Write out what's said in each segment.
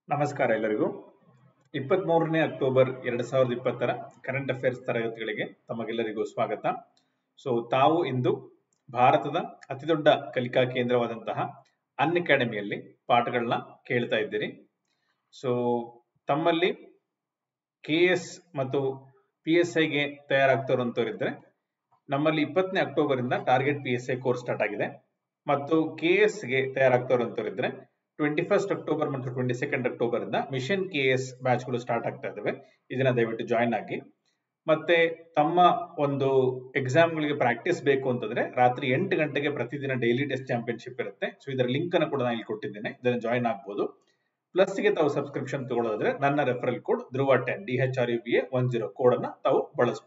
ನಮಸ್ಕಾರ ಎಲ್ಲರಿಗೂ ಇಪ್ಪತ್ಮೂರನೇ ಅಕ್ಟೋಬರ್ ಎರಡ್ ಸಾವಿರದ ಇಪ್ಪತ್ತರ ಕರೆಂಟ್ ಅಫೇರ್ಸ್ ತರಗತಿಗಳಿಗೆ ತಮಗೆಲ್ಲರಿಗೂ ಸ್ವಾಗತ ಸೊ ತಾವು ಇಂದು ಭಾರತದ ಅತಿದೊಡ್ಡ ಕಲಿಕಾ ಕೇಂದ್ರವಾದಂತಹ ಅನ್ ಅಕಾಡೆಮಿಯಲ್ಲಿ ಪಾಠಗಳನ್ನ ಕೇಳ್ತಾ ಇದ್ದೀರಿ ಸೊ ತಮ್ಮಲ್ಲಿ ಕೆ ಎಸ್ ಮತ್ತು ಪಿ ಎಸ್ ಐಗೆ ತಯಾರಾಗ್ತಿರುವಂತವರಿದ್ರೆ ನಮ್ಮಲ್ಲಿ ಇಪ್ಪತ್ತನೇ ಅಕ್ಟೋಬರ್ ಇಂದ target P S I course start ಆಗಿದೆ ಮತ್ತು ಕೆ ಎಸ್ ಗೆ ತಯಾರಾಗ್ತಿರುವಂತವರಿದ್ರೆ ಟ್ವೆಂಟಿ ಫಸ್ಟ್ ಅಕ್ಟೋಬರ್ ಮತ್ತು ಟ್ವೆಂಟಿ ಸೆಕೆಂಡ್ ಅಕ್ಟೋಬರ್ ಇಂದ ಮಿಷನ್ ಕೆ ಎಸ್ ಬ್ಯಾಚ್ ಗಳು ಸ್ಟಾರ್ಟ್ ಆಗ್ತಾ ಇದಾವೆ ಇದನ್ನ ದಯವಿಟ್ಟು ಜಾಯಿನ್ ಆಗಿ ಮತ್ತೆ ತಮ್ಮ ಒಂದು ಎಕ್ಸಾಮ್ ಗಳಿಗೆ ಪ್ರಾಕ್ಟೀಸ್ ಬೇಕು ಅಂತಂದ್ರೆ ರಾತ್ರಿ ಎಂಟು ಗಂಟೆಗೆ ಪ್ರತಿದಿನ ಡೈಲಿ ಟೆಸ್ಟ್ ಚಾಂಪಿಯನ್ಶಿಪ್ ಇರುತ್ತೆ ಸೊ ಇದರ ಲಿಂಕ್ ಅನ್ನು ಕೂಡ ನಾನು ಇಲ್ಲಿ ಕೊಟ್ಟಿದ್ದೇನೆ ಇದನ್ನ ಜಾಯಿನ್ ಆಗ್ಬೋದು ಪ್ಲಸ್ ಗೆ ತಾವು ಸಬ್ಸ್ಕ್ರಿಪ್ಷನ್ ತಗೊಳ್ಳೋದಾದ್ರೆ ನನ್ನ referral code Dhruva ten D H R U B A one zero code ಅನ್ನ ತಾವು ಬಳಸಬಹುದು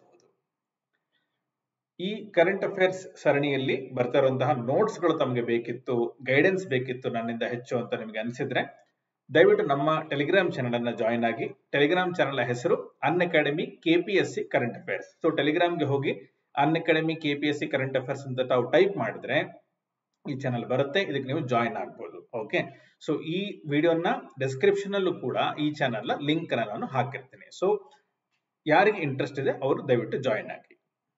ಈ ಕರೆಂಟ್ ಅಫೇರ್ಸ್ ಸರಣಿಯಲ್ಲಿ ಬರ್ತಾ ಇರುವಂತಹ ನೋಟ್ಸ್ ಗಳು ತಮಗೆ ಬೇಕಿತ್ತು ಗೈಡೆನ್ಸ್ ಬೇಕಿತ್ತು ನನ್ನಿಂದ ಹೆಚ್ಚು ಅಂತ ನಿಮಗೆ ಅನಿಸಿದ್ರೆ ದಯವಿಟ್ಟು ನಮ್ಮ ಟೆಲಿಗ್ರಾಮ್ ಚಾನಲ್ ಅನ್ನ ಜಾಯಿನ್ ಆಗಿ ಟೆಲಿಗ್ರಾಮ್ ಚಾನಲ್ ಹೆಸರು Unacademy KPSC current affairs so ಟೆಲಿಗ್ರಾಮ್ಗೆ ಹೋಗಿ Unacademy KPSC current affairs ಅಂತ ತಾವು ಟೈಪ್ ಮಾಡಿದ್ರೆ ಈ ಚಾನಲ್ ಬರುತ್ತೆ ಇದಕ್ಕೆ ನೀವು ಜಾಯಿನ್ ಆಗ್ಬೋದು ಓಕೆ ಸೊ ಈ ವಿಡಿಯೋನ ಡಿಸ್ಕ್ರಿಪ್ಷನ್ ಅಲ್ಲೂ ಕೂಡ ಈ ಚಾನಲ್ ಲಿಂಕ್ ಅನ್ನ ನಾನು ಹಾಕಿರ್ತೀನಿ ಸೊ ಯಾರಿಗೆ ಇಂಟ್ರೆಸ್ಟ್ ಇದೆ ಅವರು ದಯವಿಟ್ಟು ಜಾಯಿನ್ ಆಗಿ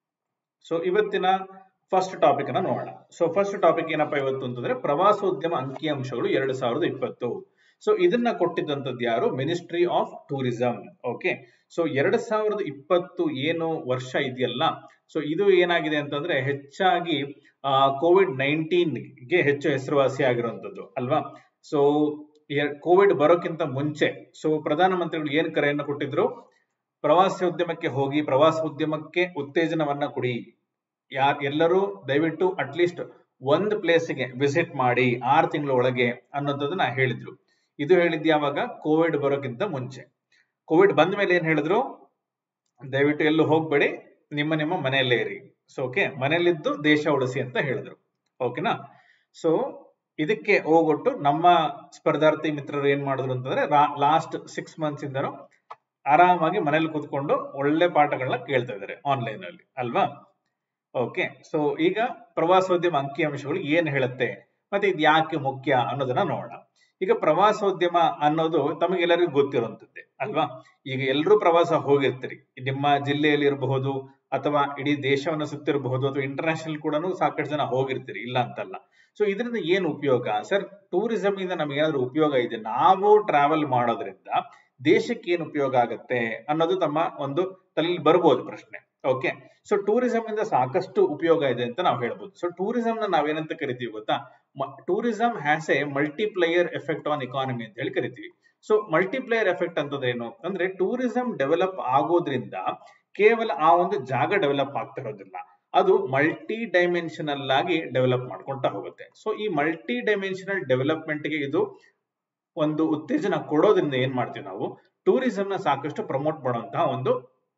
ಸೊ ಇವತ್ತಿನ ಫಸ್ಟ್ ಟಾಪಿಕ್ ಅನ್ನ ನೋಡೋಣ ಸೊ ಫಸ್ಟ್ ಟಾಪಿಕ್ ಏನಪ್ಪಾ ಇವತ್ತು ಅಂತಂದ್ರೆ ಪ್ರವಾಸೋದ್ಯಮ ಅಂಕಿಅಂಶಗಳು ಎರಡು ಸಾವಿರದ ಇಪ್ಪತ್ತು ಸೊ ಇದನ್ನ ಕೊಟ್ಟಿದ್ದಂಥದ್ದು ಯಾರು ministry of tourism okay so ಎರಡ್ ಸಾವಿರದ ಇಪ್ಪತ್ತು ಏನು ವರ್ಷ ಇದೆಯಲ್ಲ ಸೊ ಇದು ಏನಾಗಿದೆ ಅಂತಂದ್ರೆ ಹೆಚ್ಚಾಗಿ ಕೋವಿಡ್ ನೈನ್ಟೀನ್ ಗೆ ಹೆಚ್ಚು ಹೆಸರುವಾಸಿ ಆಗಿರುವಂತದ್ದು ಅಲ್ವಾ ಸೊ ಕೋವಿಡ್ ಬರೋಕ್ಕಿಂತ ಮುಂಚೆ ಸೊ ಪ್ರಧಾನಮಂತ್ರಿಗಳು ಏನ್ ಕರೆಯನ್ನು ಕೊಟ್ಟಿದ್ರು ಪ್ರವಾಸೋದ್ಯಮಕ್ಕೆ ಹೋಗಿ ಪ್ರವಾಸೋದ್ಯಮಕ್ಕೆ ಉತ್ತೇಜನವನ್ನ ಕೊಡಿ ಯಾರ್ ಎಲ್ಲರೂ ದಯವಿಟ್ಟು ಅಟ್ಲೀಸ್ಟ್ ಒಂದು ಪ್ಲೇಸ್ಗೆ ವಿಸಿಟ್ ಮಾಡಿ ಆರು ತಿಂಗಳ ಒಳಗೆ ಅನ್ನೋದನ್ನ ಹೇಳಿದ್ರು ಇದು ಹೇಳಿದ್ ಯಾವಾಗ ಕೋವಿಡ್ ಬರೋಕ್ಕಿಂತ ಮುಂಚೆ ಕೋವಿಡ್ ಬಂದ ಮೇಲೆ ಏನ್ ಹೇಳಿದ್ರು ದಯವಿಟ್ಟು ಎಲ್ಲೂ ಹೋಗ್ಬೇಡಿ ನಿಮ್ಮ ನಿಮ್ಮ ಮನೆಯಲ್ಲೇ ಇರಿ ಸೊ ಓಕೆ ಮನೆಯಲ್ಲಿದ್ದು ದೇಶ ಉಳಿಸಿ ಅಂತ ಹೇಳಿದ್ರು ಓಕೆನಾ ಸೊ ಇದಕ್ಕೆ ಹೋಗೊಟ್ಟು ನಮ್ಮ ಸ್ಪರ್ಧಾರ್ಥಿ ಮಿತ್ರರು ಏನ್ ಮಾಡಿದ್ರು ಅಂತಂದ್ರೆ ಲಾಸ್ಟ್ ಸಿಕ್ಸ್ ಮಂತ್ಸ್ ಇಂದನು ಆರಾಮಾಗಿ ಮನೇಲಿ ಕೂತ್ಕೊಂಡು ಒಳ್ಳೆ ಪಾಠಗಳನ್ನ ಕೇಳ್ತಾ ಇದ್ದಾರೆ ಆನ್ಲೈನ್ ಅಲ್ಲಿ ಅಲ್ವಾ ಓಕೆ ಸೊ ಈಗ ಪ್ರವಾಸೋದ್ಯಮ ಅಂಕಿಅಂಶಗಳು ಏನ್ ಹೇಳುತ್ತೆ ಮತ್ತೆ ಇದು ಯಾಕೆ ಮುಖ್ಯ ಅನ್ನೋದನ್ನ ನೋಡೋಣ ಈಗ ಪ್ರವಾಸೋದ್ಯಮ ಅನ್ನೋದು ತಮಗೆಲ್ಲರಿಗೂ ಗೊತ್ತಿರುವಂತದ್ದೇ ಅಲ್ವಾ ಈಗ ಎಲ್ಲರೂ ಪ್ರವಾಸ ಹೋಗಿರ್ತೀರಿ ನಿಮ್ಮ ಜಿಲ್ಲೆಯಲ್ಲಿ ಇರಬಹುದು ಅಥವಾ ಇಡೀ ದೇಶವನ್ನು ಸುತ್ತಿರಬಹುದು ಅಥವಾ ಇಂಟರ್ನ್ಯಾಷನಲ್ ಕೂಡ ಸಾಕಷ್ಟು ಜನ ಹೋಗಿರ್ತೀರಿ ಇಲ್ಲ ಅಂತಲ್ಲ ಸೊ ಇದರಿಂದ ಏನು ಉಪಯೋಗ ಸರ್ ಟೂರಿಸಂ ಇಂದ ನಮ್ಗೆ ಏನಾದ್ರು ಉಪಯೋಗ ಇದೆ ನಾವು ಟ್ರಾವೆಲ್ ಮಾಡೋದ್ರಿಂದ ದೇಶಕ್ಕೆ ಏನು ಉಪಯೋಗ ಆಗತ್ತೆ ಅನ್ನೋದು ತಮ್ಮ ಒಂದು ತಲೆಯಲ್ಲಿ ಬರ್ಬೋದು ಪ್ರಶ್ನೆ ಓಕೆ ಸೊ ಟೂರಿಸಂ ಇಂದ ಸಾಕಷ್ಟು ಉಪಯೋಗ ಇದೆ ಅಂತ ನಾವು ಹೇಳ್ಬೋದು ಸೊ ಟೂರಿಸಂ ನ ನಾವೇನಂತ ಕರಿತೀವಿ ಗೊತ್ತಾ tourism has a multiplier effect on economy ಅಂತ ಹೇಳಿ ಕರಿತೀವಿ ಸೊ ಮಲ್ಟಿಪ್ಲೇಯರ್ ಎಫೆಕ್ಟ್ ಅಂತಂದ್ರೆ ಏನು ಅಂದ್ರೆ ಟೂರಿಸಂ ಡೆವಲಪ್ ಆಗೋದ್ರಿಂದ ಕೇವಲ ಆ ಒಂದು ಜಾಗ ಡೆವಲಪ್ ಆಗ್ತಿರೋದಿಲ್ಲ ಅದು ಮಲ್ಟಿ ಡೈಮೆನ್ಷನಲ್ ಆಗಿ ಡೆವಲಪ್ ಮಾಡ್ಕೊಂತಾ ಹೋಗುತ್ತೆ ಸೊ ಈ ಮಲ್ಟಿ ಡೈಮೆನ್ಷನಲ್ ಡೆವಲಪ್ಮೆಂಟ್ ಗೆ ಇದು ಒಂದು ಉತ್ತೇಜನ ಕೊಡೋದ್ರಿಂದ ಏನ್ ಮಾಡ್ತೀವಿ ನಾವು ಟೂರಿಸಂ ನ ಸಾಕಷ್ಟು ಪ್ರಮೋಟ್ ಮಾಡುವಂತಹ ಒಂದು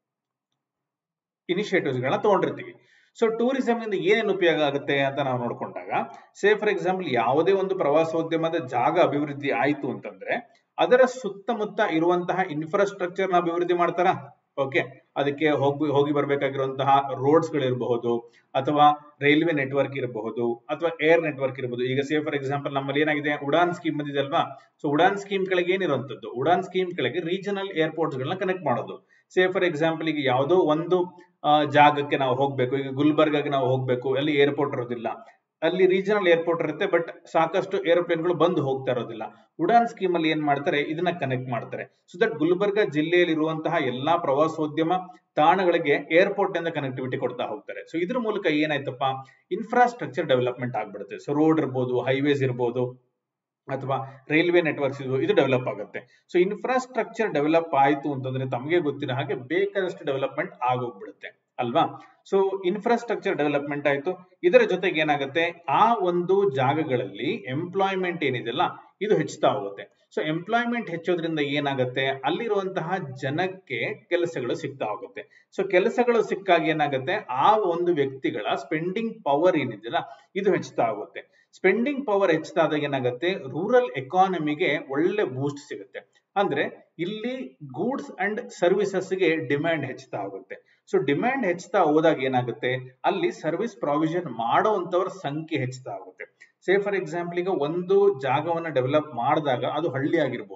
ಇನಿಷಿಯೇಟಿವ್ಸ್ ಗಳನ್ನ ತಗೊಂಡಿರ್ತೀವಿ ಸೊ ಟೂರಿಸಂ ಇಂದ ಏನೇನು ಉಪಯೋಗ ಆಗುತ್ತೆ ಅಂತ ನಾವು ನೋಡ್ಕೊಂಡಾಗ ಸೇ ಫಾರ್ ಎಕ್ಸಾಂಪಲ್ ಯಾವುದೇ ಒಂದು ಪ್ರವಾಸೋದ್ಯಮದ ಜಾಗ ಅಭಿವೃದ್ಧಿ ಆಯ್ತು ಅಂತಂದ್ರೆ ಅದರ ಸುತ್ತಮುತ್ತ ಇರುವಂತಹ ಇನ್ಫ್ರಾಸ್ಟ್ರಕ್ಚರ್ ನ ಅಭಿವೃದ್ಧಿ ಮಾಡ್ತಾರ ಓಕೆ ಅದಕ್ಕೆ ಹೋಗಿ ಹೋಗಿ ಬರ್ಬೇಕಾಗಿರುವಂತಹ ರೋಡ್ಸ್ ಗಳಿರಬಹುದು ಅಥವಾ ರೈಲ್ವೆ ನೆಟ್ವರ್ಕ್ ಇರಬಹುದು ಅಥವಾ ಏರ್ ನೆಟ್ವರ್ಕ್ ಇರಬಹುದು ಈಗ ಸೇ ಫಾರ್ ಎಕ್ಸಾಂಪಲ್ ನಮ್ಮಲ್ಲಿ ಏನಾಗಿದೆ ಉಡಾನ್ ಸ್ಕೀಮ್ ಬಂದಿದೆ ಅಲ್ವಾ ಸೊ ಉಡಾನ್ ಸ್ಕೀಮ್ ಕೆಳಗೆ ಏನಿರುವಂತದ್ದು ಉಡಾನ್ ಸ್ಕೀಮ್ ಕೆಳಗೆ ರೀಜನಲ್ ಏರ್ಪೋರ್ಟ್ಸ್ ಗಳನ್ನ ಕನೆಕ್ಟ್ ಮಾಡೋದು ಸೇ ಫಾರ್ ಎಕ್ಸಾಂಪಲ್ ಈಗ ಯಾವುದೋ ಒಂದು ಜಾಗಕ್ಕೆ ನಾವು ಹೋಗ್ಬೇಕು ಈಗ ಗುಲ್ಬರ್ಗಾಗೆ ನಾವು ಹೋಗ್ಬೇಕು ಅಲ್ಲಿ ಏರ್ಪೋರ್ಟ್ ಇರೋದಿಲ್ಲ ಅಲ್ಲಿ ರೀಜನಲ್ ಏರ್ಪೋರ್ಟ್ ಇರುತ್ತೆ ಬಟ್ ಸಾಕಷ್ಟು ಏರೋಪ್ಲೇನ್ಗಳು ಬಂದು ಹೋಗ್ತಾ ಇರೋದಿಲ್ಲ ಉಡಾನ್ ಸ್ಕೀಮ್ ಅಲ್ಲಿ ಏನ್ ಮಾಡ್ತಾರೆ ಇದನ್ನ ಕನೆಕ್ಟ್ ಮಾಡ್ತಾರೆ ಸೊ ದಟ್ ಗುಲ್ಬರ್ಗಾ ಜಿಲ್ಲೆಯಲ್ಲಿ ಇರುವಂತಹ ಎಲ್ಲಾ ಪ್ರವಾಸೋದ್ಯಮ ತಾಣಗಳಿಗೆ ಏರ್ಪೋರ್ಟ್ ಇಂದ ಕನೆಕ್ಟಿವಿಟಿ ಕೊಡ್ತಾ ಹೋಗ್ತಾರೆ ಸೊ ಇದ್ರ ಮೂಲಕ ಏನಾಯ್ತಪ್ಪ ಇನ್ಫ್ರಾಸ್ಟ್ರಕ್ಚರ್ ಡೆವಲಪ್ಮೆಂಟ್ ಆಗ್ಬಿಡುತ್ತೆ ಸೊ ರೋಡ್ ಇರ್ಬೋದು ಹೈವೇಸ್ ಇರ್ಬೋದು ಅಥವಾ ರೈಲ್ವೆ ನೆಟ್ವರ್ಕ್ಸ್ ಇದು ಡೆವಲಪ್ ಆಗುತ್ತೆ ಸೊ ಇನ್ಫ್ರಾಸ್ಟ್ರಕ್ಚರ್ ಡೆವಲಪ್ ಆಯ್ತು ಅಂತಂದ್ರೆ ತಮಗೆ ಗೊತ್ತಿರೋ ಹಾಗೆ ಬೇಕಾದಷ್ಟು ಡೆವಲಪ್ಮೆಂಟ್ ಆಗೋಗ್ಬಿಡುತ್ತೆ ಅಲ್ವಾ ಸೊ ಇನ್ಫ್ರಾಸ್ಟ್ರಕ್ಚರ್ ಡೆವಲಪ್ಮೆಂಟ್ ಆಯ್ತು ಇದರ ಜೊತೆಗೆ ಏನಾಗುತ್ತೆ ಆ ಒಂದು ಜಾಗಗಳಲ್ಲಿ ಎಂಪ್ಲಾಯ್ಮೆಂಟ್ ಏನಿದೆಲ್ಲ ಇದು ಹೆಚ್ಚುತ್ತಾ ಹೋಗುತ್ತೆ ಸೊ ಎಂಪ್ಲಾಯ್ಮೆಂಟ್ ಹೆಚ್ಚೋದ್ರಿಂದ ಏನಾಗುತ್ತೆ ಅಲ್ಲಿರುವಂತಹ ಜನಕ್ಕೆ ಕೆಲಸಗಳು ಸಿಗ್ತಾ ಹೋಗುತ್ತೆ ಸೊ ಕೆಲಸಗಳು ಸಿಕ್ಕಾಗ ಏನಾಗುತ್ತೆ ಆ ಒಂದು ವ್ಯಕ್ತಿಗಳ ಸ್ಪೆಂಡಿಂಗ್ ಪವರ್ ಏನಿದೆಯಲ್ಲ ಇದು ಹೆಚ್ಚುತ್ತಾ ಹೋಗುತ್ತೆ ಸ್ಪೆಂಡಿಂಗ್ ಪವರ್ ಹೆಚ್ಚಾದಾಗ ಏನಾಗುತ್ತೆ ರೂರಲ್ ಎಕಾನಮಿಗೆ ಒಳ್ಳೆ ಬೂಸ್ಟ್ ಸಿಗುತ್ತೆ ಅಂದ್ರೆ ಇಲ್ಲಿ ಗೂಡ್ಸ್ ಅಂಡ್ ಸರ್ವಿಸಸ್ ಗೆ ಡಿಮ್ಯಾಂಡ್ ಹೆಚ್ಚುತ್ತಾ ಹೋಗುತ್ತೆ ಸೊ ಡಿಮ್ಯಾಂಡ್ ಹೆಚ್ಚುತ್ತಾ ಹೋದಾಗ ಏನಾಗುತ್ತೆ ಅಲ್ಲಿ ಸರ್ವಿಸ್ ಪ್ರಾವಿಷನ್ ಮಾಡೋವಂಥವ್ರ ಸಂಖ್ಯೆ ಹೆಚ್ಚುತ್ತಾ ಹೋಗುತ್ತೆ ಸೇ ಫಾರ್ ಎಕ್ಸಾಂಪಲ್ ಈಗ ಒಂದು ಜಾಗವನ್ನ ಡೆವಲಪ್ ಮಾಡಿದಾಗ ಅದು ಹಳ್ಳಿ ಆಗಿರ್ಬೋದು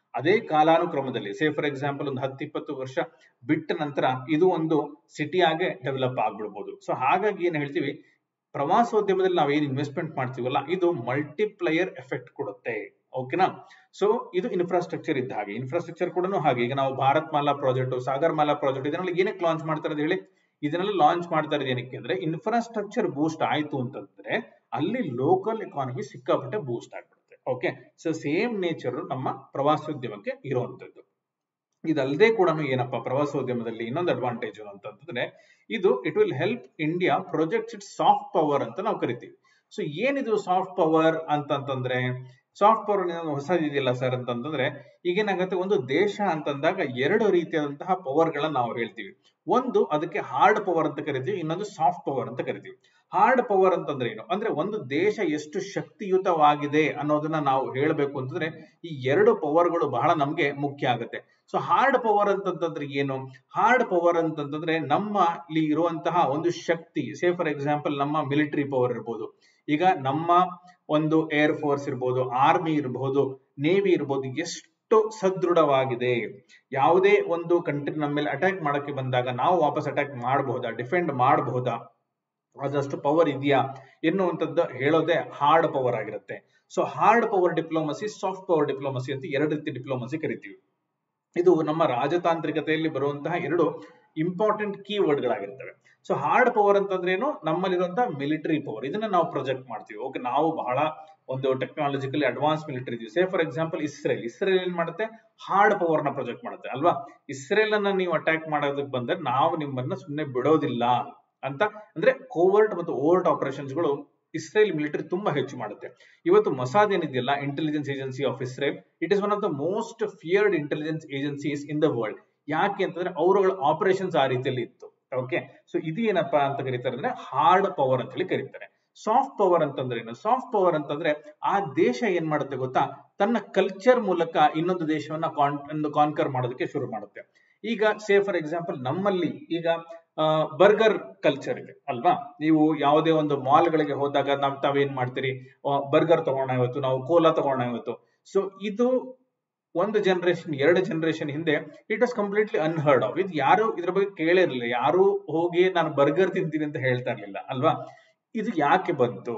ಅದೇ ಕಾಲಾನುಕ್ರಮದಲ್ಲಿ ಸೇ ಫಾರ್ ಎಕ್ಸಾಂಪಲ್ ಒಂದು ಹತ್ತು ಇಪ್ಪತ್ತು ವರ್ಷ ಬಿಟ್ಟ ನಂತರ ಇದು ಒಂದು ಸಿಟಿಯಾಗೆ ಡೆವಲಪ್ ಆಗ್ಬಿಡ್ಬೋದು ಸೊ ಹಾಗಾಗಿ ಏನ್ ಹೇಳ್ತೀವಿ ಪ್ರವಾಸೋದ್ಯಮದಲ್ಲಿ ನಾವು ಏನು ಇನ್ವೆಸ್ಟ್ಮೆಂಟ್ ಮಾಡ್ತೀವಲ್ಲ ಇದು ಮಲ್ಟಿಪ್ಲೈಯರ್ ಎಫೆಕ್ಟ್ ಕೊಡುತ್ತೆ ಓಕೆನಾ ಸೊ ಇದು ಇನ್ಫ್ರಾಸ್ಟ್ರಕ್ಚರ್ ಇದ್ದ ಹಾಗೆ ಇನ್ಫ್ರಾಸ್ಟ್ರಕ್ಚರ್ ಕೂಡ ಹಾಗೆ ಈಗ ನಾವು ಭಾರತ್ ಮಾಲಾ ಪ್ರಾಜೆಕ್ಟ್ ಸಾಗರ್ ಮಾಲಾ ಪ್ರಾಜೆಕ್ಟ್ ಇದನ್ನೆಲ್ಲ ಏನಕ್ಕೆ ಲಾಂಚ್ ಮಾಡ್ತಾರೆ ಅಂತ ಹೇಳಿ ಇದನ್ನೆಲ್ಲ ಲಾಂಚ್ ಮಾಡ್ತಾ ಇರೋದು ಏನಕ್ಕೆ ಅಂದ್ರೆ ಇನ್ಫ್ರಾಸ್ಟ್ರಕ್ಚರ್ ಬೂಸ್ಟ್ ಆಯ್ತು ಅಂತಂದ್ರೆ ಅಲ್ಲಿ ಲೋಕಲ್ ಎಕಾನಮಿ ಸಿಕ್ಕಾಪಟ್ಟೆ ಬೂಸ್ಟ್ ಆಗ್ಬಿಡುತ್ತೆ ಓಕೆ ಸೊ ಸೇಮ್ ನೇಚರ್ ನಮ್ಮ ಪ್ರವಾಸೋದ್ಯಮಕ್ಕೆ ಇರುವಂತದ್ದು ಇದಲ್ಲದೆ ಕೂಡ ಏನಪ್ಪಾ ಪ್ರವಾಸೋದ್ಯಮದಲ್ಲಿ ಇನ್ನೊಂದು ಅಡ್ವಾಂಟೇಜ್ ಅಂತಂದ್ರೆ ಇದು it will help India projects it soft power ಅಂತ ನಾವು ಕರಿತೀವಿ ಸೊ ಏನಿದು ಸಾಫ್ಟ್ ಪವರ್ ಅಂತಂತಂದ್ರೆ ಸಾಫ್ಟ್ ಪವರ್ ಹೊಸದಿದೆಯಲ್ಲ ಸರ್ ಅಂತಂತಂದ್ರೆ ಈಗೇನಾಗುತ್ತೆ ಒಂದು ದೇಶ ಅಂತಂದಾಗ ಎರಡು ರೀತಿಯಾದಂತಹ ಪವರ್ ಗಳನ್ನ ನಾವು ಹೇಳ್ತೀವಿ ಒಂದು ಅದಕ್ಕೆ ಹಾರ್ಡ್ ಪವರ್ ಅಂತ ಕರಿತೀವಿ ಇನ್ನೊಂದು ಸಾಫ್ಟ್ ಪವರ್ ಅಂತ ಕರಿತೀವಿ ಹಾರ್ಡ್ ಪವರ್ ಅಂತಂದ್ರೆ ಏನು ಅಂದ್ರೆ ಒಂದು ದೇಶ ಎಷ್ಟು ಶಕ್ತಿಯುತವಾಗಿದೆ ಅನ್ನೋದನ್ನ ನಾವು ಹೇಳಬೇಕು ಅಂತಂದ್ರೆ ಈ ಎರಡು ಪವರ್ಗಳು ಬಹಳ ನಮ್ಗೆ ಮುಖ್ಯ ಆಗುತ್ತೆ ಸೊ ಹಾರ್ಡ್ ಪವರ್ ಅಂತಂತಂದ್ರೆ ಏನು ಹಾರ್ಡ್ ಪವರ್ ಅಂತಂತಂದ್ರೆ ನಮ್ಮ ಇಲ್ಲಿ ಇರುವಂತಹ ಒಂದು ಶಕ್ತಿ ಸೇ ಫಾರ್ ಎಕ್ಸಾಂಪಲ್ ನಮ್ಮ ಮಿಲಿಟರಿ ಪವರ್ ಇರ್ಬೋದು ಈಗ ನಮ್ಮ ಒಂದು ಏರ್ ಫೋರ್ಸ್ ಇರ್ಬೋದು ಆರ್ಮಿ ಇರಬಹುದು ನೇವಿ ಇರ್ಬೋದು ಎಷ್ಟು ಸದೃಢವಾಗಿದೆ ಯಾವುದೇ ಒಂದು ಕಂಟ್ರಿ ನಮ್ಮ ಮೇಲೆ ಅಟ್ಯಾಕ್ ಮಾಡಕ್ಕೆ ಬಂದಾಗ ನಾವು ವಾಪಸ್ ಅಟ್ಯಾಕ್ ಮಾಡಬಹುದಾ ಡಿಫೆಂಡ್ ಮಾಡಬಹುದಾ ಅದಷ್ಟು ಪವರ್ ಇದೆಯಾ ಎನ್ನುವಂಥದ್ದು ಹೇಳೋದೇ ಹಾರ್ಡ್ ಪವರ್ ಆಗಿರುತ್ತೆ so hard power diplomacy soft power diplomacy ಅಂತ ಎರಡು ರೀತಿ ಡಿಪ್ಲೊಮಸಿ ಕರಿತೀವಿ ಇದು ನಮ್ಮ ರಾಜತಾಂತ್ರಿಕತೆಯಲ್ಲಿ ಬರುವಂತಹ ಎರಡು ಇಂಪಾರ್ಟೆಂಟ್ ಕೀ ವರ್ಡ್ಗಳಾಗಿರ್ತವೆ ಸೊ ಹಾರ್ಡ್ ಪವರ್ ಅಂತಂದ್ರೆ ಏನು ನಮ್ಮಲ್ಲಿರುವಂತಹ ಮಿಲಿಟರಿ ಪವರ್ ಇದನ್ನ ನಾವು ಪ್ರೊಜೆಕ್ಟ್ ಮಾಡ್ತೀವಿ ಓಕೆ ನಾವು ಬಹಳ ಒಂದು ಟೆಕ್ನಾಲಜಿಕಲಿ ಅಡ್ವಾನ್ಸ್ ಮಿಲಿಟರಿ ಇದೀವಿ say for example Israel Israel ಏನ್ ಮಾಡುತ್ತೆ ಹಾರ್ಡ್ ಪವರ್ ನ ಪ್ರೊಜೆಕ್ಟ್ ಮಾಡುತ್ತೆ ಅಲ್ವಾ ಇಸ್ರೇಲ್ ಅನ್ನ ನೀವು ಅಟ್ಯಾಕ್ ಮಾಡೋದಕ್ಕೆ ಬಂದ್ರೆ ನಾವು ನಿಮ್ಮನ್ನ ಸುಮ್ಮನೆ ಬಿಡೋದಿಲ್ಲ ಅಂತ ಅಂದ್ರೆ ಕೋವರ್ಟ್ ಮತ್ತು ಓವರ್ಟ್ ಆಪರೇಷನ್ಸ್ ಗಳು ಇಸ್ರೇಲ್ ಮಿಲಿಟರಿ ತುಂಬಾ ಹೆಚ್ಚು ಮಾಡುತ್ತೆ ಇವತ್ತು ಮೊಸಾದ್ ಏನಿದೆಯಲ್ಲ intelligence agency of Israel it is one of the most feared intelligence agencies in the world ಯಾಕೆ ಅಂತಂದ್ರೆ ಅವರುಗಳ ಆಪರೇಷನ್ಸ್ ಆ ರೀತಿಯಲ್ಲಿ ಇತ್ತು ಓಕೆ ಸೊ ಇದು ಏನಪ್ಪಾ ಅಂತ ಕರೀತಾರೆ ಅಂದ್ರೆ ಹಾರ್ಡ್ ಪವರ್ ಅಂತ ಹೇಳಿ ಕರೀತಾರೆ ಸಾಫ್ಟ್ ಪವರ್ ಅಂತಂದ್ರೆ ಏನು ಸಾಫ್ಟ್ ಪವರ್ ಅಂತಂದ್ರೆ ಆ ದೇಶ ಏನ್ ಮಾಡುತ್ತೆ ಗೊತ್ತಾ ತನ್ನ ಕಲ್ಚರ್ ಮೂಲಕ ಇನ್ನೊಂದು ದೇಶವನ್ನ ಕಾನ್ ಕಾನ್ಕರ್ ಮಾಡೋದಕ್ಕೆ ಶುರು ಮಾಡುತ್ತೆ ಈಗ ಸೇ ಫಾರ್ ಎಕ್ಸಾಂಪಲ್ ನಮ್ಮಲ್ಲಿ ಈಗ ಬರ್ಗರ್ ಕಲ್ಚರ್ ಇದೆ ಅಲ್ವಾ ನೀವು ಯಾವುದೇ ಒಂದು ಮಾಲ್ಗಳಿಗೆ ಹೋದಾಗ ನಾವ್ ತಾವೇನ್ ಮಾಡ್ತೀರಿ ಬರ್ಗರ್ ತಗೋಣ ಇವತ್ತು ನಾವು ಕೋಲಾ ತಗೋಣ ಇವತ್ತು ಸೊ ಇದು ಒಂದು ಜನರೇಷನ್ ಎರಡು ಜನರೇಷನ್ ಹಿಂದೆ it was completely unheard of ಇದು ಯಾರು ಇದ್ರ ಬಗ್ಗೆ ಕೇಳಿರ್ಲಿಲ್ಲ ಯಾರು ಹೋಗಿ ನಾನು ಬರ್ಗರ್ ತಿಂತೀನಿ ಅಂತ ಹೇಳ್ತಾ ಇರ್ಲಿಲ್ಲ ಅಲ್ವಾ ಇದು ಯಾಕೆ ಬಂತು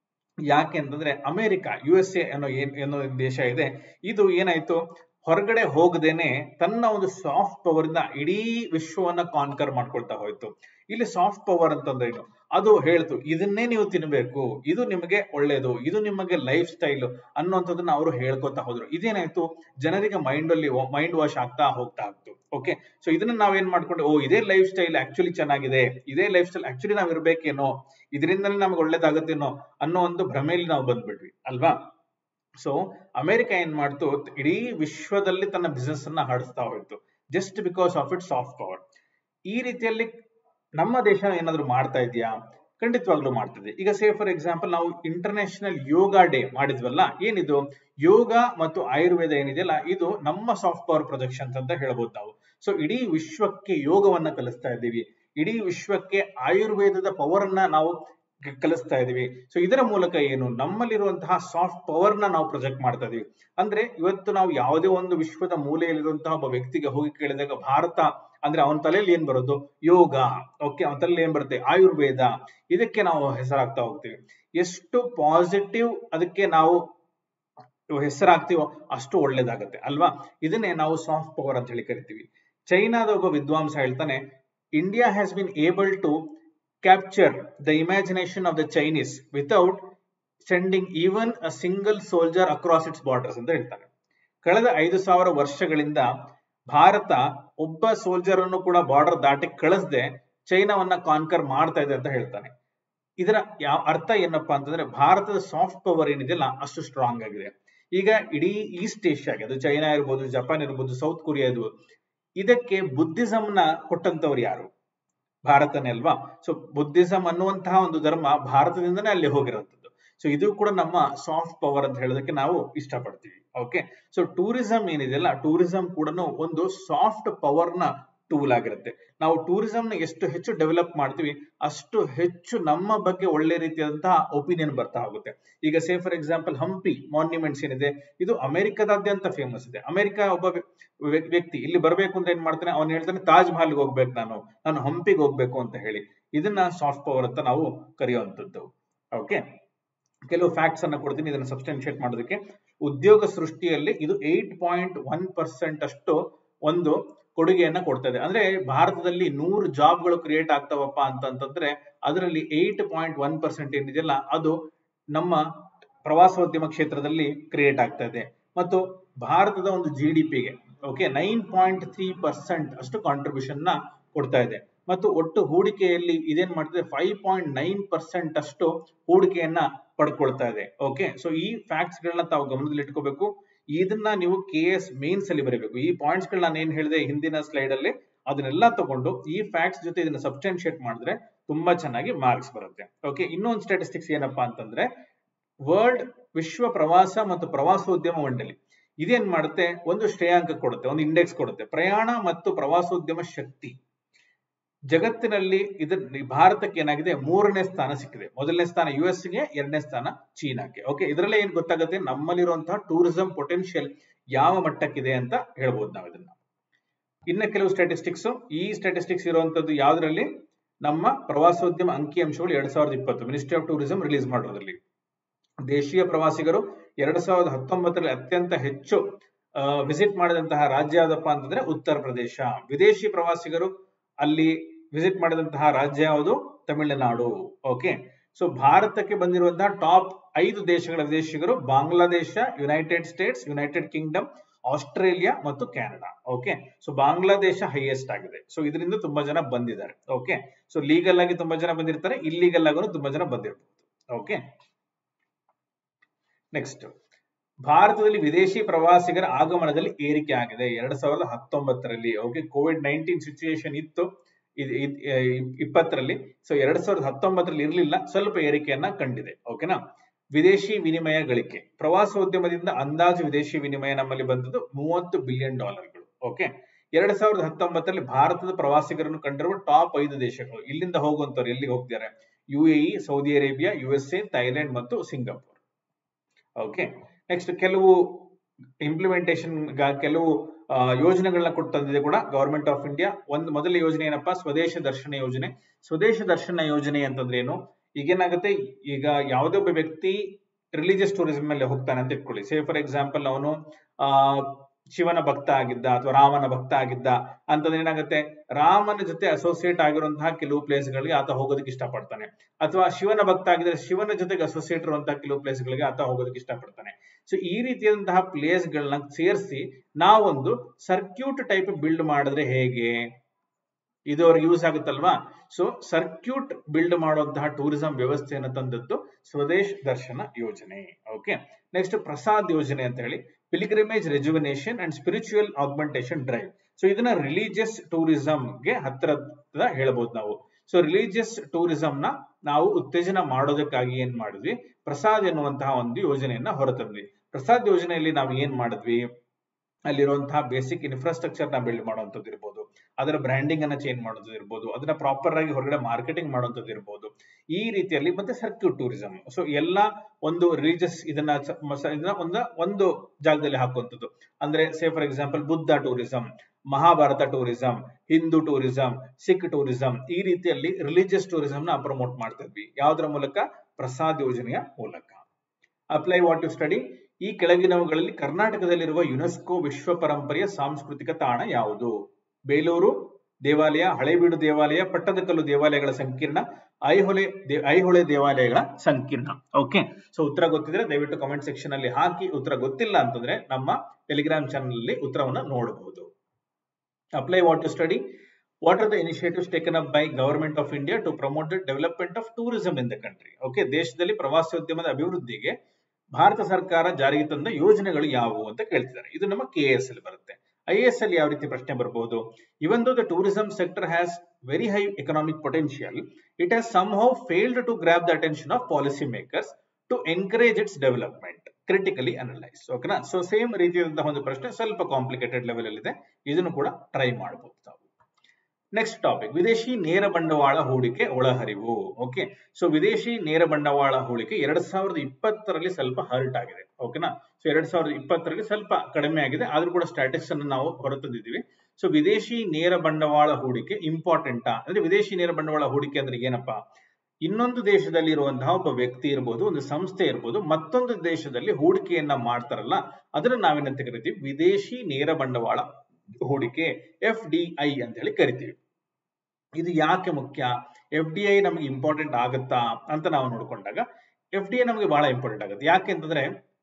ಯಾಕೆ ಅಂತಂದ್ರೆ ಅಮೆರಿಕ ಯು ಎಸ್ ಎ ಅನ್ನೋ ಏನ್ ಏನೋ ದೇಶ ಇದೆ ಇದು ಏನಾಯ್ತು ಹೊರಗಡೆ ಹೋಗದೇನೆ ತನ್ನ ಒಂದು ಸಾಫ್ಟ್ ಪವರ್ ಇಂದ ಇಡೀ ವಿಶ್ವವನ್ನ ಕಾನ್ಕರ್ ಮಾಡ್ಕೊಳ್ತಾ ಹೋಯ್ತು ಇಲ್ಲಿ ಸಾಫ್ಟ್ ಪವರ್ ಅಂತಂದ್ರೆ ಏನು ಅದು ಹೇಳ್ತು ಇದನ್ನೇ ನೀವು ತಿನ್ಬೇಕು ಇದು ನಿಮಗೆ ಒಳ್ಳೇದು ಇದು ನಿಮಗೆ ಲೈಫ್ ಸ್ಟೈಲ್ ಅನ್ನುವಂಥದ್ದನ್ನ ಅವರು ಹೇಳ್ಕೊತಾ ಹೋದ್ರು ಇದೇನಾಯ್ತು ಜನರಿಗೆ ಮೈಂಡ್ ಅಲ್ಲಿ ಮೈಂಡ್ ವಾಶ್ ಆಗ್ತಾ ಹೋಗ್ತಾ ಆಗ್ತು ಓಕೆ ಸೊ ಇದನ್ನ ನಾವೇನ್ ಮಾಡ್ಕೊಂಡು ಓ ಇದೇ ಲೈಫ್ ಸ್ಟೈಲ್ ಆಕ್ಚುಲಿ ಚೆನ್ನಾಗಿದೆ ಇದೇ ಲೈಫ್ ಸ್ಟೈಲ್ ಆಕ್ಚುಲಿ ನಾವ್ ಇರ್ಬೇಕೇನೋ ಇದರಿಂದಲೇ ನಮ್ಗೆ ಒಳ್ಳೇದಾಗತ್ತೇನೋ ಅನ್ನೋ ಒಂದು ಭ್ರಮೆಯಲ್ಲಿ ನಾವು ಬಂದ್ಬಿಟ್ವಿ ಅಲ್ವಾ ಸೊ ಅಮೆರಿಕ ಏನ್ ಮಾಡ್ತು ಇಡೀ ವಿಶ್ವದಲ್ಲಿ ತನ್ನ ಬಿಸ್ನೆಸ್ ಅನ್ನ ಹರಡಿಸ್ತಾ ಹೋಯ್ತು just because of it soft power ಈ ರೀತಿಯಲ್ಲಿ ನಮ್ಮ ದೇಶ ಏನಾದ್ರು ಮಾಡ್ತಾ ಇದೆಯಾ ಖಂಡಿತವಾಗ್ಲೂ ಮಾಡ್ತಿದೆ ಈಗ ಸೇ ಫಾರ್ ಎಕ್ಸಾಂಪಲ್ ನಾವು ಇಂಟರ್ನ್ಯಾಷನಲ್ ಯೋಗ ಡೇ ಮಾಡಿದ್ವಲ್ಲ ಏನಿದು ಯೋಗ ಮತ್ತು ಆಯುರ್ವೇದ ಏನಿದೆಯಲ್ಲ ಇದು ನಮ್ಮ ಸಾಫ್ಟ್ ಪವರ್ ಪ್ರೊಜೆಕ್ಷನ್ಸ್ ಅಂತ ಹೇಳ್ಬೋದು ನಾವು ಸೊ ಇಡೀ ವಿಶ್ವಕ್ಕೆ ಯೋಗವನ್ನ ಕಲಿಸ್ತಾ ಇದ್ದೀವಿ ಇಡೀ ವಿಶ್ವಕ್ಕೆ ಆಯುರ್ವೇದದ ಪವರ್ ಅನ್ನ ನಾವು ಕಲಿಸ್ತಾ ಇದೀವಿ ಸೊ ಇದರ ಮೂಲಕ ಏನು ನಮ್ಮಲ್ಲಿರುವಂತಹ ಸಾಫ್ಟ್ ಪವರ್ ನ ನಾವು ಪ್ರೊಜೆಕ್ಟ್ ಮಾಡ್ತಾ ಇದೀವಿ ಅಂದ್ರೆ ಇವತ್ತು ನಾವು ಯಾವುದೇ ಒಂದು ವಿಶ್ವದ ಮೂಲೆಯಲ್ಲಿರುವಂತಹ ಒಬ್ಬ ವ್ಯಕ್ತಿಗೆ ಹೋಗಿ ಕೇಳಿದಾಗ ಭಾರತ ಅಂದ್ರೆ ಅವನ ತಲೆಯಲ್ಲಿ ಏನ್ ಬರೋದು ಯೋಗ ಓಕೆ ಅವನ ತಲೆಯಲ್ಲಿ ಏನ್ ಬರುತ್ತೆ ಆಯುರ್ವೇದ ಇದಕ್ಕೆ ನಾವು ಹೆಸರಾಗ್ತಾ ಹೋಗ್ತೀವಿ ಎಷ್ಟು ಪಾಸಿಟಿವ್ ಅದಕ್ಕೆ ನಾವು ಹೆಸರಾಗ್ತೀವೋ ಅಷ್ಟು ಒಳ್ಳೇದಾಗತ್ತೆ ಅಲ್ವಾ ಇದನ್ನೇ ನಾವು ಸಾಫ್ಟ್ ಪವರ್ ಅಂತ ಹೇಳಿ ಕರಿತೀವಿ ಚೈನಾದ ಒಬ್ಬ ವಿದ್ವಾಂಸ ಹೇಳ್ತಾನೆ India has been able to capture the imagination of the Chinese without sending even a single soldier across its borders ಅಂತ ಹೇಳ್ತಾನೆ ಕಳೆದ ಐದು ಸಾವಿರ ವರ್ಷಗಳಿಂದ ಭಾರತ ಒಬ್ಬ ಸೋಲ್ಜರ್ ಅನ್ನು ಕೂಡ ಬಾರ್ಡರ್ ದಾಟಿ ಕಳಿಸದೆ ಚೈನಾವನ್ನ ಕಾನ್ಕರ್ ಮಾಡ್ತಾ ಇದೆ ಅಂತ ಹೇಳ್ತಾನೆ ಇದರ ಯಾವ ಅರ್ಥ ಏನಪ್ಪಾ ಅಂತಂದ್ರೆ ಭಾರತದ ಸಾಫ್ಟ್ ಪವರ್ ಏನಿದೆಯಲ್ಲ ಅಷ್ಟು ಸ್ಟ್ರಾಂಗ್ ಆಗಿದೆ ಈಗ ಇಡೀ ಈಸ್ಟ್ ಏಷ್ಯಾಗೆ ಅದು ಚೈನಾ ಇರ್ಬೋದು ಜಪಾನ್ ಇರ್ಬೋದು ಸೌತ್ ಕೊರಿಯಾ ಇರ್ಬೋದು ಇದಕ್ಕೆ ಬುದ್ಧಿಸಂ ನ ಕೊಟ್ಟಂತವ್ರು ಯಾರು ಭಾರತನೇ ಅಲ್ವಾ ಸೊ ಬುದ್ಧಿಸಂ ಅನ್ನುವಂತಹ ಒಂದು ಧರ್ಮ ಭಾರತದಿಂದನೇ ಅಲ್ಲಿ ಹೋಗಿರುವಂತದ್ದು ಸೊ ಇದು ಕೂಡ ನಮ್ಮ ಸಾಫ್ಟ್ ಪವರ್ ಅಂತ ಹೇಳೋದಕ್ಕೆ ನಾವು ಇಷ್ಟಪಡ್ತೀವಿ ಓಕೆ ಸೊ ಟೂರಿಸಂ ಏನಿದೆಯಲ್ಲ ಟೂರಿಸಂ ಕೂಡ ಒಂದು ಸಾಫ್ಟ್ ಪವರ್ ನ ಟೂಲ್ ಆಗಿರುತ್ತೆ ನಾವು ಟೂರಿಸಂ ನ ಎಷ್ಟು ಹೆಚ್ಚು ಡೆವಲಪ್ ಮಾಡ್ತೀವಿ ಅಷ್ಟು ಹೆಚ್ಚು ನಮ್ಮ ಬಗ್ಗೆ ಒಳ್ಳೆ ರೀತಿಯಾದಂತಹ ಒಪಿನಿಯನ್ ಬರ್ತಾ ಹೋಗುತ್ತೆ ಈಗ say for example Hampi monuments ಏನಿದೆ ಇದು ಅಮೆರಿಕದಾದ್ಯಂತ ಫೇಮಸ್ ಇದೆ ಅಮೆರಿಕ ಒಬ್ಬ ವ್ಯ- ವ್ಯಕ್ತಿ ಇಲ್ಲಿ ಬರಬೇಕು ಅಂತ ಏನ್ ಮಾಡ್ತಾನೆ ಅವನು ಹೇಳ್ತಾನೆ ತಾಜ್ ಮಹಲ್ಗೆ ಹೋಗ್ಬೇಕು ನಾನು ನಾನು ಹಂಪಿಗೆ ಹೋಗ್ಬೇಕು ಅಂತ ಹೇಳಿ ಇದನ್ನ ಸಾಫ್ಟ್ ಪವರ್ ಅಂತ ನಾವು ಕರೆಯುವಂತದ್ದು ಓಕೆ ಕೆಲವು ಫ್ಯಾಕ್ಟ್ಸ್ ಅನ್ನ ಕೊಡ್ತೀನಿ ಇದನ್ನ ಸಬ್ಸ್ಟೆನ್ಶಿಯೇಟ್ ಮಾಡೋದಕ್ಕೆ ಉದ್ಯೋಗ ಸೃಷ್ಟಿಯಲ್ಲಿ ಇದು ಏಟ್ ಪಾಯಿಂಟ್ ಒನ್ ಪರ್ಸೆಂಟ್ ಅಷ್ಟು ಒಂದು ಕೊಡುಗೆಯನ್ನ ಕೊಡ್ತಾ ಇದೆ ಅಂದ್ರೆ ಭಾರತದಲ್ಲಿ ನೂರು ಜಾಬ್ಗಳು ಕ್ರಿಯೇಟ್ ಆಗ್ತಾವಪ್ಪ ಅಂತಂತಂದ್ರೆ ಅದರಲ್ಲಿ ಏಟ್ ಪಾಯಿಂಟ್ ಒನ್ ಪರ್ಸೆಂಟ್ ಏನಿದೆಯಲ್ಲ ಅದು ನಮ್ಮ ಪ್ರವಾಸೋದ್ಯಮ ಕ್ಷೇತ್ರದಲ್ಲಿ ಕ್ರಿಯೇಟ್ ಆಗ್ತಾ ಇದೆ ಮತ್ತು ಭಾರತದ ಒಂದು ಜಿ ಡಿ ಪಿಗೆ okay nine point three percent ಅಷ್ಟು ಕಾಂಟ್ರಿಬ್ಯೂಷನ್ ನ ಕೊಡ್ತಾ ಇದೆ ಮತ್ತು ಒಟ್ಟು ಹೂಡಿಕೆಯಲ್ಲಿ ಇದೇನ್ ಮಾಡ್ತಿದೆ ಫೈವ್ ಪಾಯಿಂಟ್ ನೈನ್ ಪರ್ಸೆಂಟ್ ಅಷ್ಟು ಹೂಡಿಕೆಯನ್ನ ಪಡ್ಕೊಳ್ತಾ ಇದೆ ಓಕೆ ಸೊ ಈ ಫ್ಯಾಕ್ಟ್ಸ್ ಗಳನ್ನ ತಾವು ಗಮನದಲ್ಲಿ ಇಟ್ಕೋಬೇಕು ಇದನ್ನ ನೀವು ಕೆ ಎಸ್ ಮೇನ್ಸ್ ಅಲ್ಲಿ ಬರೀಬೇಕು ಈ ಪಾಯಿಂಟ್ಸ್ ಗಳನ್ನ ನಾನು ಏನ್ ಹೇಳಿದೆ ಹಿಂದಿನ ಸ್ಲೈಡ್ ಅಲ್ಲಿ ಅದನ್ನೆಲ್ಲ ತಗೊಂಡು ಈ ಫ್ಯಾಕ್ಟ್ಸ್ ಜೊತೆ ಇದನ್ನ ಸಬ್ಸ್ಟೆನ್ಶಿಯೇಟ್ ಮಾಡಿದ್ರೆ ತುಂಬಾ ಚೆನ್ನಾಗಿ ಮಾರ್ಕ್ಸ್ ಬರುತ್ತೆ ಓಕೆ ಇನ್ನೊಂದು ಸ್ಟಾಟಿಸ್ಟಿಕ್ಸ್ ಏನಪ್ಪಾ ಅಂತಂದ್ರೆ ವರ್ಲ್ಡ್ ವಿಶ್ವ ಪ್ರವಾಸ ಮತ್ತು ಪ್ರವಾಸೋದ್ಯಮ ಮಂಡಳಿ ಇದೇನ್ ಮಾಡುತ್ತೆ ಒಂದು ಶ್ರೇಯಾಂಕ ಕೊಡುತ್ತೆ ಒಂದು ಇಂಡೆಕ್ಸ್ ಕೊಡುತ್ತೆ ಪ್ರಯಾಣ ಮತ್ತು ಪ್ರವಾಸೋದ್ಯಮ ಶಕ್ತಿ ಜಗತ್ತಿನಲ್ಲಿ ಇದ ಭಾರತಕ್ಕೆ ಏನಾಗಿದೆ ಮೂರನೇ ಸ್ಥಾನ ಸಿಕ್ಕಿದೆ ಮೊದಲನೇ ಸ್ಥಾನ ಯು ಎಸ್ ಗೆ ಎರಡನೇ ಸ್ಥಾನ ಚೀನಾಕ್ಕೆ ಓಕೆ ಇದರಲ್ಲೇ ಏನ್ ಗೊತ್ತಾಗುತ್ತೆ ನಮ್ಮಲ್ಲಿರುವಂತಹ ಟೂರಿಸಂ ಪೊಟೆನ್ಶಿಯಲ್ ಯಾವ ಮಟ್ಟಕ್ಕಿದೆ ಅಂತ ಹೇಳ್ಬೋದು ನಾವು ಇದನ್ನ ಇನ್ನ ಕೆಲವು ಸ್ಟಾಟಿಸ್ಟಿಕ್ಸ್ ಈ ಸ್ಟಾಟಿಸ್ಟಿಕ್ಸ್ ಇರುವಂತದ್ದು ಯಾವ್ದ್ರಲ್ಲಿ ನಮ್ಮ ಪ್ರವಾಸೋದ್ಯಮ ಅಂಕಿಅಂಶಗಳು ಎರಡ್ ಸಾವಿರದ ಇಪ್ಪತ್ತು ಮಿನಿಸ್ಟ್ರಿ ಆಫ್ ಟೂರಿಸಂ ರಿಲೀಸ್ ಮಾಡೋದ್ರಲ್ಲಿ ದೇಶೀಯ ಪ್ರವಾಸಿಗರು ಎರಡ್ ಸಾವಿರದ ಹತ್ತೊಂಬತ್ತರಲ್ಲಿ ಅತ್ಯಂತ ಹೆಚ್ಚು ವಿಸಿಟ್ ಮಾಡಿದಂತಹ ರಾಜ್ಯ ಯಾವ್ದಪ್ಪ ಅಂತಂದ್ರೆ ಉತ್ತರ ಪ್ರದೇಶ ವಿದೇಶಿ ಪ್ರವಾಸಿಗರು ಅಲ್ಲಿ ವಿಸಿಟ್ ಮಾಡಿದಂತಹ ರಾಜ್ಯ ಯಾವುದು ತಮಿಳುನಾಡು ಓಕೆ ಸೊ ಭಾರತಕ್ಕೆ ಬಂದಿರುವಂತಹ ಟಾಪ್ ಐದು ದೇಶಗಳ ವಿದೇಶಿಗರು Bangladesh United States United Kingdom Australia ಮತ್ತು Canada okay so Bangladesh highest ಆಗಿದೆ ಸೊ ಇದರಿಂದ ತುಂಬಾ ಜನ ಬಂದಿದ್ದಾರೆ ಓಕೆ ಸೊ ಲೀಗಲ್ ಆಗಿ ತುಂಬಾ ಜನ ಬಂದಿರ್ತಾರೆ ಇಲ್ಲೀಗಲ್ ಆಗು ತುಂಬಾ ಜನ ಬಂದಿರ್ಬೋದು ಓಕೆ ನೆಕ್ಸ್ಟ್ ಭಾರತದಲ್ಲಿ ವಿದೇಶಿ ಪ್ರವಾಸಿಗರ ಆಗಮನದಲ್ಲಿ ಏರಿಕೆ ಆಗಿದೆ ಎರಡ್ ಸಾವಿರದ ಹತ್ತೊಂಬತ್ತರಲ್ಲಿ ಓಕೆ ಕೋವಿಡ್ ನೈನ್ಟೀನ್ ಸಿಚುಯೇಷನ್ ಇತ್ತು ಇದ್- ಇದ್- ಇಪ್ಪತ್ತರಲ್ಲಿ ಸೊ ಎರಡ್ ಸಾವಿರದ ಹತ್ತೊಂಬತ್ತರಲ್ಲಿ ಇರಲಿಲ್ಲ ಸ್ವಲ್ಪ ಏರಿಕೆಯನ್ನ ಕಂಡಿದೆ ಓಕೆನಾ ವಿದೇಶಿ ವಿನಿಮಯ ಗಳಿಕೆ ಪ್ರವಾಸೋದ್ಯಮದಿಂದ ಅಂದಾಜು ವಿದೇಶಿ ವಿನಿಮಯ ನಮ್ಮಲ್ಲಿ ಬಂದದ್ದು ಮೂವತ್ತು ಬಿಲಿಯನ್ ಡಾಲರ್ಗಳು ಓಕೆ ಎರಡ್ ಸಾವಿರದ ಹತ್ತೊಂಬತ್ತರಲ್ಲಿ ಭಾರತದ ಪ್ರವಾಸಿಗರನ್ನು ಕಂಡಿರುವ ಟಾಪ್ ಐದು ದೇಶಗಳು ಇಲ್ಲಿಂದ ಹೋಗುವಂತವ್ರು ಎಲ್ಲಿಗೆ ಹೋಗ್ತಾರೆ U A Saudi Arabia U S A Thailand ಮತ್ತು ಸಿಂಗಾಪುರ್ ಓಕೆ ನೆಕ್ಸ್ಟ್ ಕೆಲವು ಇಂಪ್ಲಿಮೆಂಟೇಷನ್ ಕೆಲವು ಆ, ಯೋಜನೆಗಳನ್ನ ಕೊಟ್ಟು ತಂದಿದೆ ಕೂಡ ಗವರ್ಮೆಂಟ್ ಆಫ್ ಇಂಡಿಯಾ ಒಂದು ಮೊದಲ ಯೋಜನೆ ಏನಪ್ಪಾ ಸ್ವದೇಶ ದರ್ಶನ ಯೋಜನೆ ಸ್ವದೇಶ ದರ್ಶನ ಯೋಜನೆ ಅಂತಂದ್ರೆ ಏನು ಈಗೇನಾಗುತ್ತೆ ಈಗ ಯಾವುದೇ ಒಬ್ಬ ವ್ಯಕ್ತಿ ರಿಲಿಜಿಯಸ್ ಟೂರಿಸಂ ಮೇಲೆ ಹೋಗ್ತಾನೆ ಅಂತ ಇಟ್ಕೊಳ್ಳಿ ಸೇ ಫಾರ್ ಎಕ್ಸಾಂಪಲ್ ಅವನು ಆ ಶಿವನ ಭಕ್ತ ಆಗಿದ್ದ ಅಥವಾ ರಾಮನ ಭಕ್ತ ಆಗಿದ್ದ ಅಂತಂದ್ರೆ ಏನಾಗುತ್ತೆ ರಾಮನ ಜೊತೆ ಅಸೋಸಿಯೇಟ್ ಆಗಿರುವಂತಹ ಕೆಲವು ಪ್ಲೇಸ್ ಗಳಿಗೆ ಆತ ಹೋಗೋದಕ್ಕೆ ಇಷ್ಟಪಡ್ತಾನೆ ಅಥವಾ ಶಿವನ ಭಕ್ತ ಆಗಿದ್ರೆ ಶಿವನ ಜೊತೆಗೆ ಅಸೋಸಿಯೇಟ್ ಇರುವಂತಹ ಕೆಲವು ಪ್ಲೇಸ್ ಗಳಿಗೆ ಆತ ಹೋಗೋದಕ್ಕೆ ಇಷ್ಟಪಡ್ತಾನೆ ಸೊ ಈ ರೀತಿಯಾದಂತಹ ಪ್ಲೇಸ್ ಗಳನ್ನ ಸೇರಿಸಿ ನಾವೊಂದು ಸರ್ಕ್ಯೂಟ್ ಟೈಪ್ ಬಿಲ್ಡ್ ಮಾಡಿದ್ರೆ ಹೇಗೆ ಇದು ಅವ್ರಿಗೆ ಯೂಸ್ ಆಗುತ್ತಲ್ವಾ ಸೊ ಸರ್ಕ್ಯೂಟ್ ಬಿಲ್ಡ್ ಮಾಡುವಂತಹ ಟೂರಿಸಂ ವ್ಯವಸ್ಥೆಯನ್ನು ತಂದದ್ದು ಸ್ವದೇಶ್ ದರ್ಶನ ಯೋಜನೆ ಓಕೆ ನೆಕ್ಸ್ಟ್ ಪ್ರಸಾದ್ ಯೋಜನೆ ಅಂತ ಹೇಳಿ pilgrimage rejuvenation and spiritual augmentation drive so ಇದನ್ನ ರಿಲಿಜಿಯಸ್ ಟೂರಿಸಂಗೆ ಹತ್ತಿರದ ಹೇಳ್ಬೋದು ನಾವು ಸೊ ರಿಲಿಜಿಯಸ್ ಟೂರಿಸಂ ನ ನಾವು ಉತ್ತೇಜನ ಮಾಡೋದಕ್ಕಾಗಿ ಏನ್ ಮಾಡಿದ್ವಿ ಪ್ರಸಾದ್ ಎನ್ನುವಂತಹ ಒಂದು ಯೋಜನೆಯನ್ನ ಹೊರತಂದ್ವಿ ಪ್ರಸಾದ್ ಯೋಜನೆಯಲ್ಲಿ ನಾವು ಏನ್ ಮಾಡಿದ್ವಿ ಅಲ್ಲಿರುವಂತಹ ಬೇಸಿಕ್ ಇನ್ಫ್ರಾಸ್ಟ್ರಕ್ಚರ್ ನ ಬಿಲ್ಡ್ ಮಾಡುವಂತದ್ದು ಇರ್ಬೋದು ಅದರ ಬ್ರ್ಯಾಂಡಿಂಗ್ ಅನ್ನ ಚೇಂಜ್ ಮಾಡೋದು ಇರ್ಬೋದು ಅದನ್ನ ಪ್ರಾಪರ್ ಆಗಿ ಹೊರಗಡೆ ಮಾರ್ಕೆಟಿಂಗ್ ಮಾಡುವಂತದ್ದು ಇರ್ಬೋದು ಈ ರೀತಿಯಲ್ಲಿ ಮತ್ತೆ ಸರ್ಕ್ಯೂಟ್ ಟೂರಿಸಂ ಸೊ ಎಲ್ಲ ಒಂದು ರಿಲಿಜಿಯಸ್ ಇದನ್ನ ಸ- ಮ- ಇದನ್ನ ಒಂದ ಒಂದು ಜಾಗದಲ್ಲಿ ಹಾಕುವಂಥದ್ದು ಅಂದ್ರೆ say for example Buddha tourism Mahabharata tourism Hindu tourism Sikh tourism ಈ ರೀತಿಯಲ್ಲಿ ರಿಲಿಜಿಯಸ್ ಟೂರಿಸಂ ನ ಪ್ರಮೋಟ್ ಮಾಡ್ತಾ ಇದ್ವಿ ಯಾವ್ದರ ಮೂಲಕ ಪ್ರಸಾದ್ ಯೋಜನೆಯ ಮೂಲಕ ಅಪ್ಲೈ ವಾಟ್ ಟು ಸ್ಟಡಿ ಈ ಕೆಳಗಿನವುಗಳಲ್ಲಿ ಕರ್ನಾಟಕದಲ್ಲಿರುವ ಯುನೆಸ್ಕೋ ವಿಶ್ವ ಪರಂಪರೆಯ ಸಾಂಸ್ಕೃತಿಕ ತಾಣ ಯಾವುದು ಬೇಲೂರು ದೇವಾಲಯ ಹಳೇಬೀಡು ದೇವಾಲಯ ಪಟ್ಟದಕಲ್ಲು ದೇವಾಲಯಗಳ ಸಂಕೀರ್ಣ ಐಹೊಳೆ ದೇ- ಐಹೊಳೆ ದೇವಾಲಯಗಳ ಸಂಕೀರ್ಣ ಓಕೆ ಸೊ ಉತ್ತರ ಗೊತ್ತಿದ್ರೆ ದಯವಿಟ್ಟು ಕಾಮೆಂಟ್ ಸೆಕ್ಷನ್ ಅಲ್ಲಿ ಹಾಕಿ ಉತ್ತರ ಗೊತ್ತಿಲ್ಲ ಅಂತಂದ್ರೆ ನಮ್ಮ ಟೆಲಿಗ್ರಾಮ್ ಚಾನಲ್ ಅಲ್ಲಿ ಉತ್ತರವನ್ನ ನೋಡಬಹುದು apply what to study what are the initiatives taken up by government of India to promote the development of tourism in the country okay ದೇಶದಲ್ಲಿ ಪ್ರವಾಸೋದ್ಯಮದ ಅಭಿವೃದ್ಧಿಗೆ ಭಾರತ ಸರ್ಕಾರ ಜಾರಿಗೆ ತಂದ ಯೋಜನೆಗಳು ಯಾವುವು ಅಂತ ಕೇಳ್ತಿದ್ದಾರೆ ಇದು ನಮ್ಮ ಕೆ ಎಸ್ ಅಲ್ಲಿ ಬರುತ್ತೆ ಐ ಎಸ್ ಅಲ್ಲಿ ಯಾವ ರೀತಿ ಪ್ರಶ್ನೆ ಬರಬಹುದು even though the tourism sector has very high economic potential it has somehow failed to grab the attention of policy makers to encourage its development critically analyse ಓಕೆನಾ so same ರೀತಿಯಾದಂತಹ ಒಂದು ಪ್ರಶ್ನೆ ಸ್ವಲ್ಪ ಕಾಂಪ್ಲಿಕೇಟೆಡ್ ಲೆವೆಲ್ ಅಲ್ಲಿ ಇದೆ ಇದನ್ನು ಕೂಡ try ಮಾಡಬಹುದು ತಾವು ನೆಕ್ಸ್ಟ್ ಟಾಪಿಕ್ ವಿದೇಶಿ ನೇರ ಬಂಡವಾಳ ಹೂಡಿಕೆ ಒಳಹರಿವು ಓಕೆ ಸೊ ವಿದೇಶಿ ನೇರ ಬಂಡವಾಳ ಹೂಡಿಕೆ ಎರಡ್ ಸಾವಿರದ ಇಪ್ಪತ್ತರಲ್ಲಿ ಸ್ವಲ್ಪ ಹರ್ಟ್ ಆಗಿದೆ ಓಕೆನಾ ಸೊ ಎರಡ್ ಸಾವಿರದ ಇಪ್ಪತ್ತರಲ್ಲಿ ಸ್ವಲ್ಪ ಕಡಿಮೆ ಆಗಿದೆ ಆದ್ರೂ ಕೂಡ ಸ್ಟ್ಯಾಟಿಕ್ಸ್ ಅನ್ನು ನಾವು ಹೊರತಂದಿದ್ದೀವಿ ಸೊ ವಿದೇಶಿ ನೇರ ಬಂಡವಾಳ ಹೂಡಿಕೆ ಇಂಪಾರ್ಟೆಂಟಾ ಅಂದ್ರೆ ವಿದೇಶಿ ನೇರ ಬಂಡವಾಳ ಹೂಡಿಕೆ ಅಂದ್ರೆ ಏನಪ್ಪಾ ಇನ್ನೊಂದು ದೇಶದಲ್ಲಿ ಇರುವಂತಹ ಒಬ್ಬ ವ್ಯಕ್ತಿ ಇರಬಹುದು ಒಂದು ಸಂಸ್ಥೆ ಇರಬಹುದು ಮತ್ತೊಂದು ದೇಶದಲ್ಲಿ ಹೂಡಿಕೆಯನ್ನ ಮಾಡ್ತಾರಲ್ಲ ಅದನ್ನ ನಾವೇನಂತ ಕರಿತೀವಿ ವಿದೇಶಿ ನೇರ ಬಂಡವಾಳ ಹೂಡಿಕೆ ಎಫ್ ಡಿ ಐ ಅಂತ ಹೇಳಿ ಕರಿತೀವಿ ಇದು ಯಾಕೆ ಮುಖ್ಯ ಎಫ್ ಡಿ ಐ ನಮಗೆ ಇಂಪಾರ್ಟೆಂಟ್ ಆಗುತ್ತಾ ಅಂತ ನಾವು ನೋಡ್ಕೊಂಡಾಗ ಎಫ್ ಡಿ ಐ ನಮಗೆ ಬಹಳ ಇಂಪಾರ್ಟೆಂಟ್ ಆಗುತ್ತೆ ಯಾಕೆ ಅಂತಂದ್ರೆ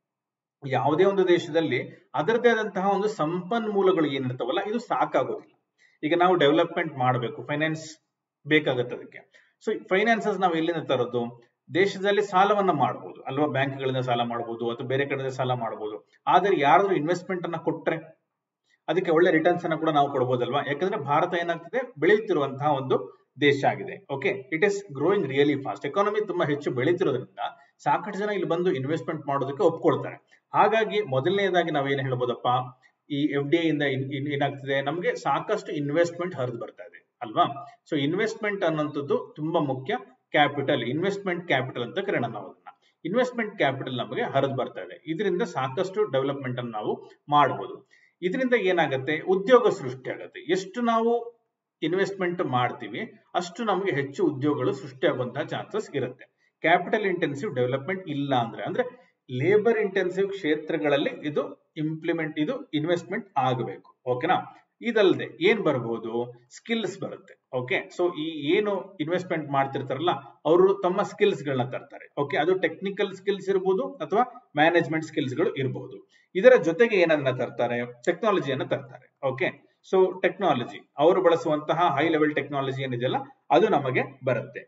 ಯಾವುದೇ ಒಂದು ದೇಶದಲ್ಲಿ ಅದರದೇ ಆದಂತಹ ಒಂದು ಸಂಪನ್ಮೂಲಗಳು ಏನಿರ್ತಾವಲ್ಲ ಇದು ಸಾಕಾಗೋದಿಲ್ಲ ಈಗ ನಾವು ಡೆವಲಪ್ಮೆಂಟ್ ಮಾಡಬೇಕು ಫೈನಾನ್ಸ್ ಬೇಕಾಗತ್ತೆ ಅದಕ್ಕೆ ಸೊ ಫೈನಾನ್ಸಸ್ ನಾವು ಎಲ್ಲಿಂದ ತರೋದು ದೇಶದಲ್ಲಿ ಸಾಲವನ್ನ ಮಾಡಬಹುದು ಅಲ್ವಾ ಬ್ಯಾಂಕ್ಗಳಿಂದ ಸಾಲ ಮಾಡಬಹುದು ಅಥವಾ ಬೇರೆ ಕಡೆಯಿಂದ ಸಾಲ ಮಾಡಬಹುದು ಆದರೆ ಯಾರಾದ್ರೂ ಇನ್ವೆಸ್ಟ್ಮೆಂಟ್ ಅನ್ನ ಕೊಟ್ರೆ ಅದಕ್ಕೆ ಒಳ್ಳೆ ರಿಟರ್ನ್ಸ್ ಅನ್ನ ಕೂಡ ನಾವು ಕೊಡಬಹುದಲ್ವಾ ಯಾಕಂದ್ರೆ ಭಾರತ ಏನಾಗ್ತಿದೆ ಬೆಳೆಯುತ್ತಿರುವಂತಹ ಒಂದು ದೇಶ ಆಗಿದೆ okay it is growing really fast economy ತುಂಬಾ ಹೆಚ್ಚು ಬೆಳೀತಿರೋದ್ರಿಂದ ಸಾಕಷ್ಟು ಜನ ಇಲ್ಲಿ ಬಂದು ಇನ್ವೆಸ್ಟ್ಮೆಂಟ್ ಮಾಡೋದಕ್ಕೆ ಒಪ್ಕೊಳ್ತಾರೆ ಹಾಗಾಗಿ ಮೊದಲನೇದಾಗಿ ನಾವು ಏನ್ ಹೇಳ್ಬೋದಪ್ಪ ಈ ಎಫ್ ಡಿ ಇಂದ ಏನಾಗ್ತಿದೆ ನಮಗೆ ಸಾಕಷ್ಟು ಇನ್ವೆಸ್ಟ್ಮೆಂಟ್ ಹರಿದು ಬರ್ತಾ ಇದೆ ಅಲ್ವಾ ಸೊ ಇನ್ವೆಸ್ಟ್ಮೆಂಟ್ ಅನ್ನೋಂಥದ್ದು ತುಂಬಾ ಮುಖ್ಯ ಕ್ಯಾಪಿಟಲ್ ಇನ್ವೆಸ್ಟ್ಮೆಂಟ್ ಕ್ಯಾಪಿಟಲ್ ಅಂತ ಕರೆಯೋಣ ನಾವು ಅದನ್ನ ಇನ್ವೆಸ್ಟ್ಮೆಂಟ್ ಕ್ಯಾಪಿಟಲ್ ನಮಗೆ ಹರಿದು ಬರ್ತಾ ಇದೆ ಇದರಿಂದ ಸಾಕಷ್ಟು ಡೆವಲಪ್ಮೆಂಟ್ ಅನ್ನು ನಾವು ಮಾಡಬಹುದು ಇದರಿಂದ ಏನಾಗುತ್ತೆ ಉದ್ಯೋಗ ಸೃಷ್ಟಿ ಆಗುತ್ತೆ ಎಷ್ಟು ನಾವು ಇನ್ವೆಸ್ಟ್ಮೆಂಟ್ ಮಾಡ್ತೀವಿ ಅಷ್ಟು ನಮಗೆ ಹೆಚ್ಚು ಉದ್ಯೋಗಗಳು ಸೃಷ್ಟಿಯಾಗುವಂತಹ ಚಾನ್ಸಸ್ ಇರುತ್ತೆ ಕ್ಯಾಪಿಟಲ್ ಇಂಟೆನ್ಸಿವ್ ಡೆವಲಪ್ಮೆಂಟ್ ಇಲ್ಲ ಅಂದ್ರೆ ಅಂದ್ರೆ ಲೇಬರ್ ಇಂಟೆನ್ಸಿವ್ ಕ್ಷೇತ್ರಗಳಲ್ಲಿ ಇದು ಇಂಪ್ಲಿಮೆಂಟ್ ಇದು ಇನ್ವೆಸ್ಟ್ಮೆಂಟ್ ಆಗಬೇಕು ಓಕೆನಾ ಇದಲ್ಲದೆ ಏನ್ ಬರಬಹುದು ಸ್ಕಿಲ್ಸ್ ಬರುತ್ತೆ ಓಕೆ ಸೊ ಈ ಏನು ಇನ್ವೆಸ್ಟ್ಮೆಂಟ್ ಮಾಡ್ತಿರ್ತಾರಲ್ಲ ಅವರು ತಮ್ಮ ಸ್ಕಿಲ್ಸ್ ಗಳನ್ನ ತರ್ತಾರೆ ಓಕೆ ಅದು ಟೆಕ್ನಿಕಲ್ ಸ್ಕಿಲ್ಸ್ ಇರಬಹುದು ಅಥವಾ ಮ್ಯಾನೇಜ್ಮೆಂಟ್ ಸ್ಕಿಲ್ಸ್ ಗಳು ಇರಬಹುದು ಇದರ ಜೊತೆಗೆ ಏನನ್ನ ತರ್ತಾರೆ ಟೆಕ್ನಾಲಜಿಯನ್ನ ತರ್ತಾರೆ ಓಕೆ ಸೊ ಟೆಕ್ನಾಲಜಿ ಅವರು ಬಳಸುವಂತಹ ಹೈ ಲೆವೆಲ್ ಟೆಕ್ನಾಲಜಿ ಏನಿದೆಯಲ್ಲ ಅದು ನಮಗೆ ಬರುತ್ತೆ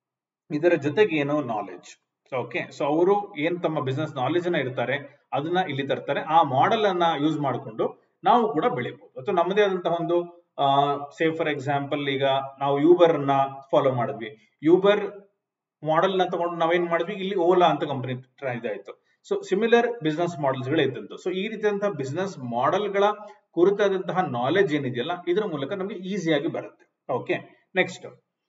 ಇದರ ಜೊತೆಗೆ ಏನು ನಾಲೆಜ್ ಓಕೆ ಸೊ ಅವರು ಏನ್ ತಮ್ಮ ಬಿಸ್ನೆಸ್ ನಾಲೆಜ್ ಅನ್ನ ಇರ್ತಾರೆ ಅದನ್ನ ಇಲ್ಲಿ ತರ್ತಾರೆ ಆ ಮಾಡೆಲ್ ಅನ್ನ ಯೂಸ್ ಮಾಡಿಕೊಂಡು ನಾವು ಕೂಡ ಬೆಳಿಬಹುದು ಅಥವಾ ನಮ್ಮದೇ ಆದಂತಹ ಒಂದು ಸೇ ಫಾರ್ ಎಕ್ಸಾಂಪಲ್ ಈಗ ನಾವು ಯೂಬರ್ ಅನ್ನ ಫಾಲೋ ಮಾಡಿದ್ವಿ ಯೂಬರ್ ಮಾಡೆಲ್ ನ ತಗೊಂಡು ನಾವೇನ್ ಮಾಡಿದ್ವಿ ಇಲ್ಲಿ ಓಲಾ ಅಂತ ಕಂಪನಿ ಇದಾಯ್ತು ಸೊ ಸಿಮಿಲರ್ ಬಿಸ್ನೆಸ್ ಮಾಡೆಲ್ಸ್ ಗಳೇ ಇದ್ದಂತು ಸೊ ಈ ರೀತಿಯಾದಂತಹ ಬಿಸ್ನೆಸ್ ಮಾಡೆಲ್ ಗಳ ಕುರಿತಾದಂತಹ ನಾಲೆಜ್ ಏನಿದೆಯಲ್ಲ ಇದರ ಮೂಲಕ ನಮಗೆ ಈಸಿಯಾಗಿ ಬರುತ್ತೆ ಓಕೆ ನೆಕ್ಸ್ಟ್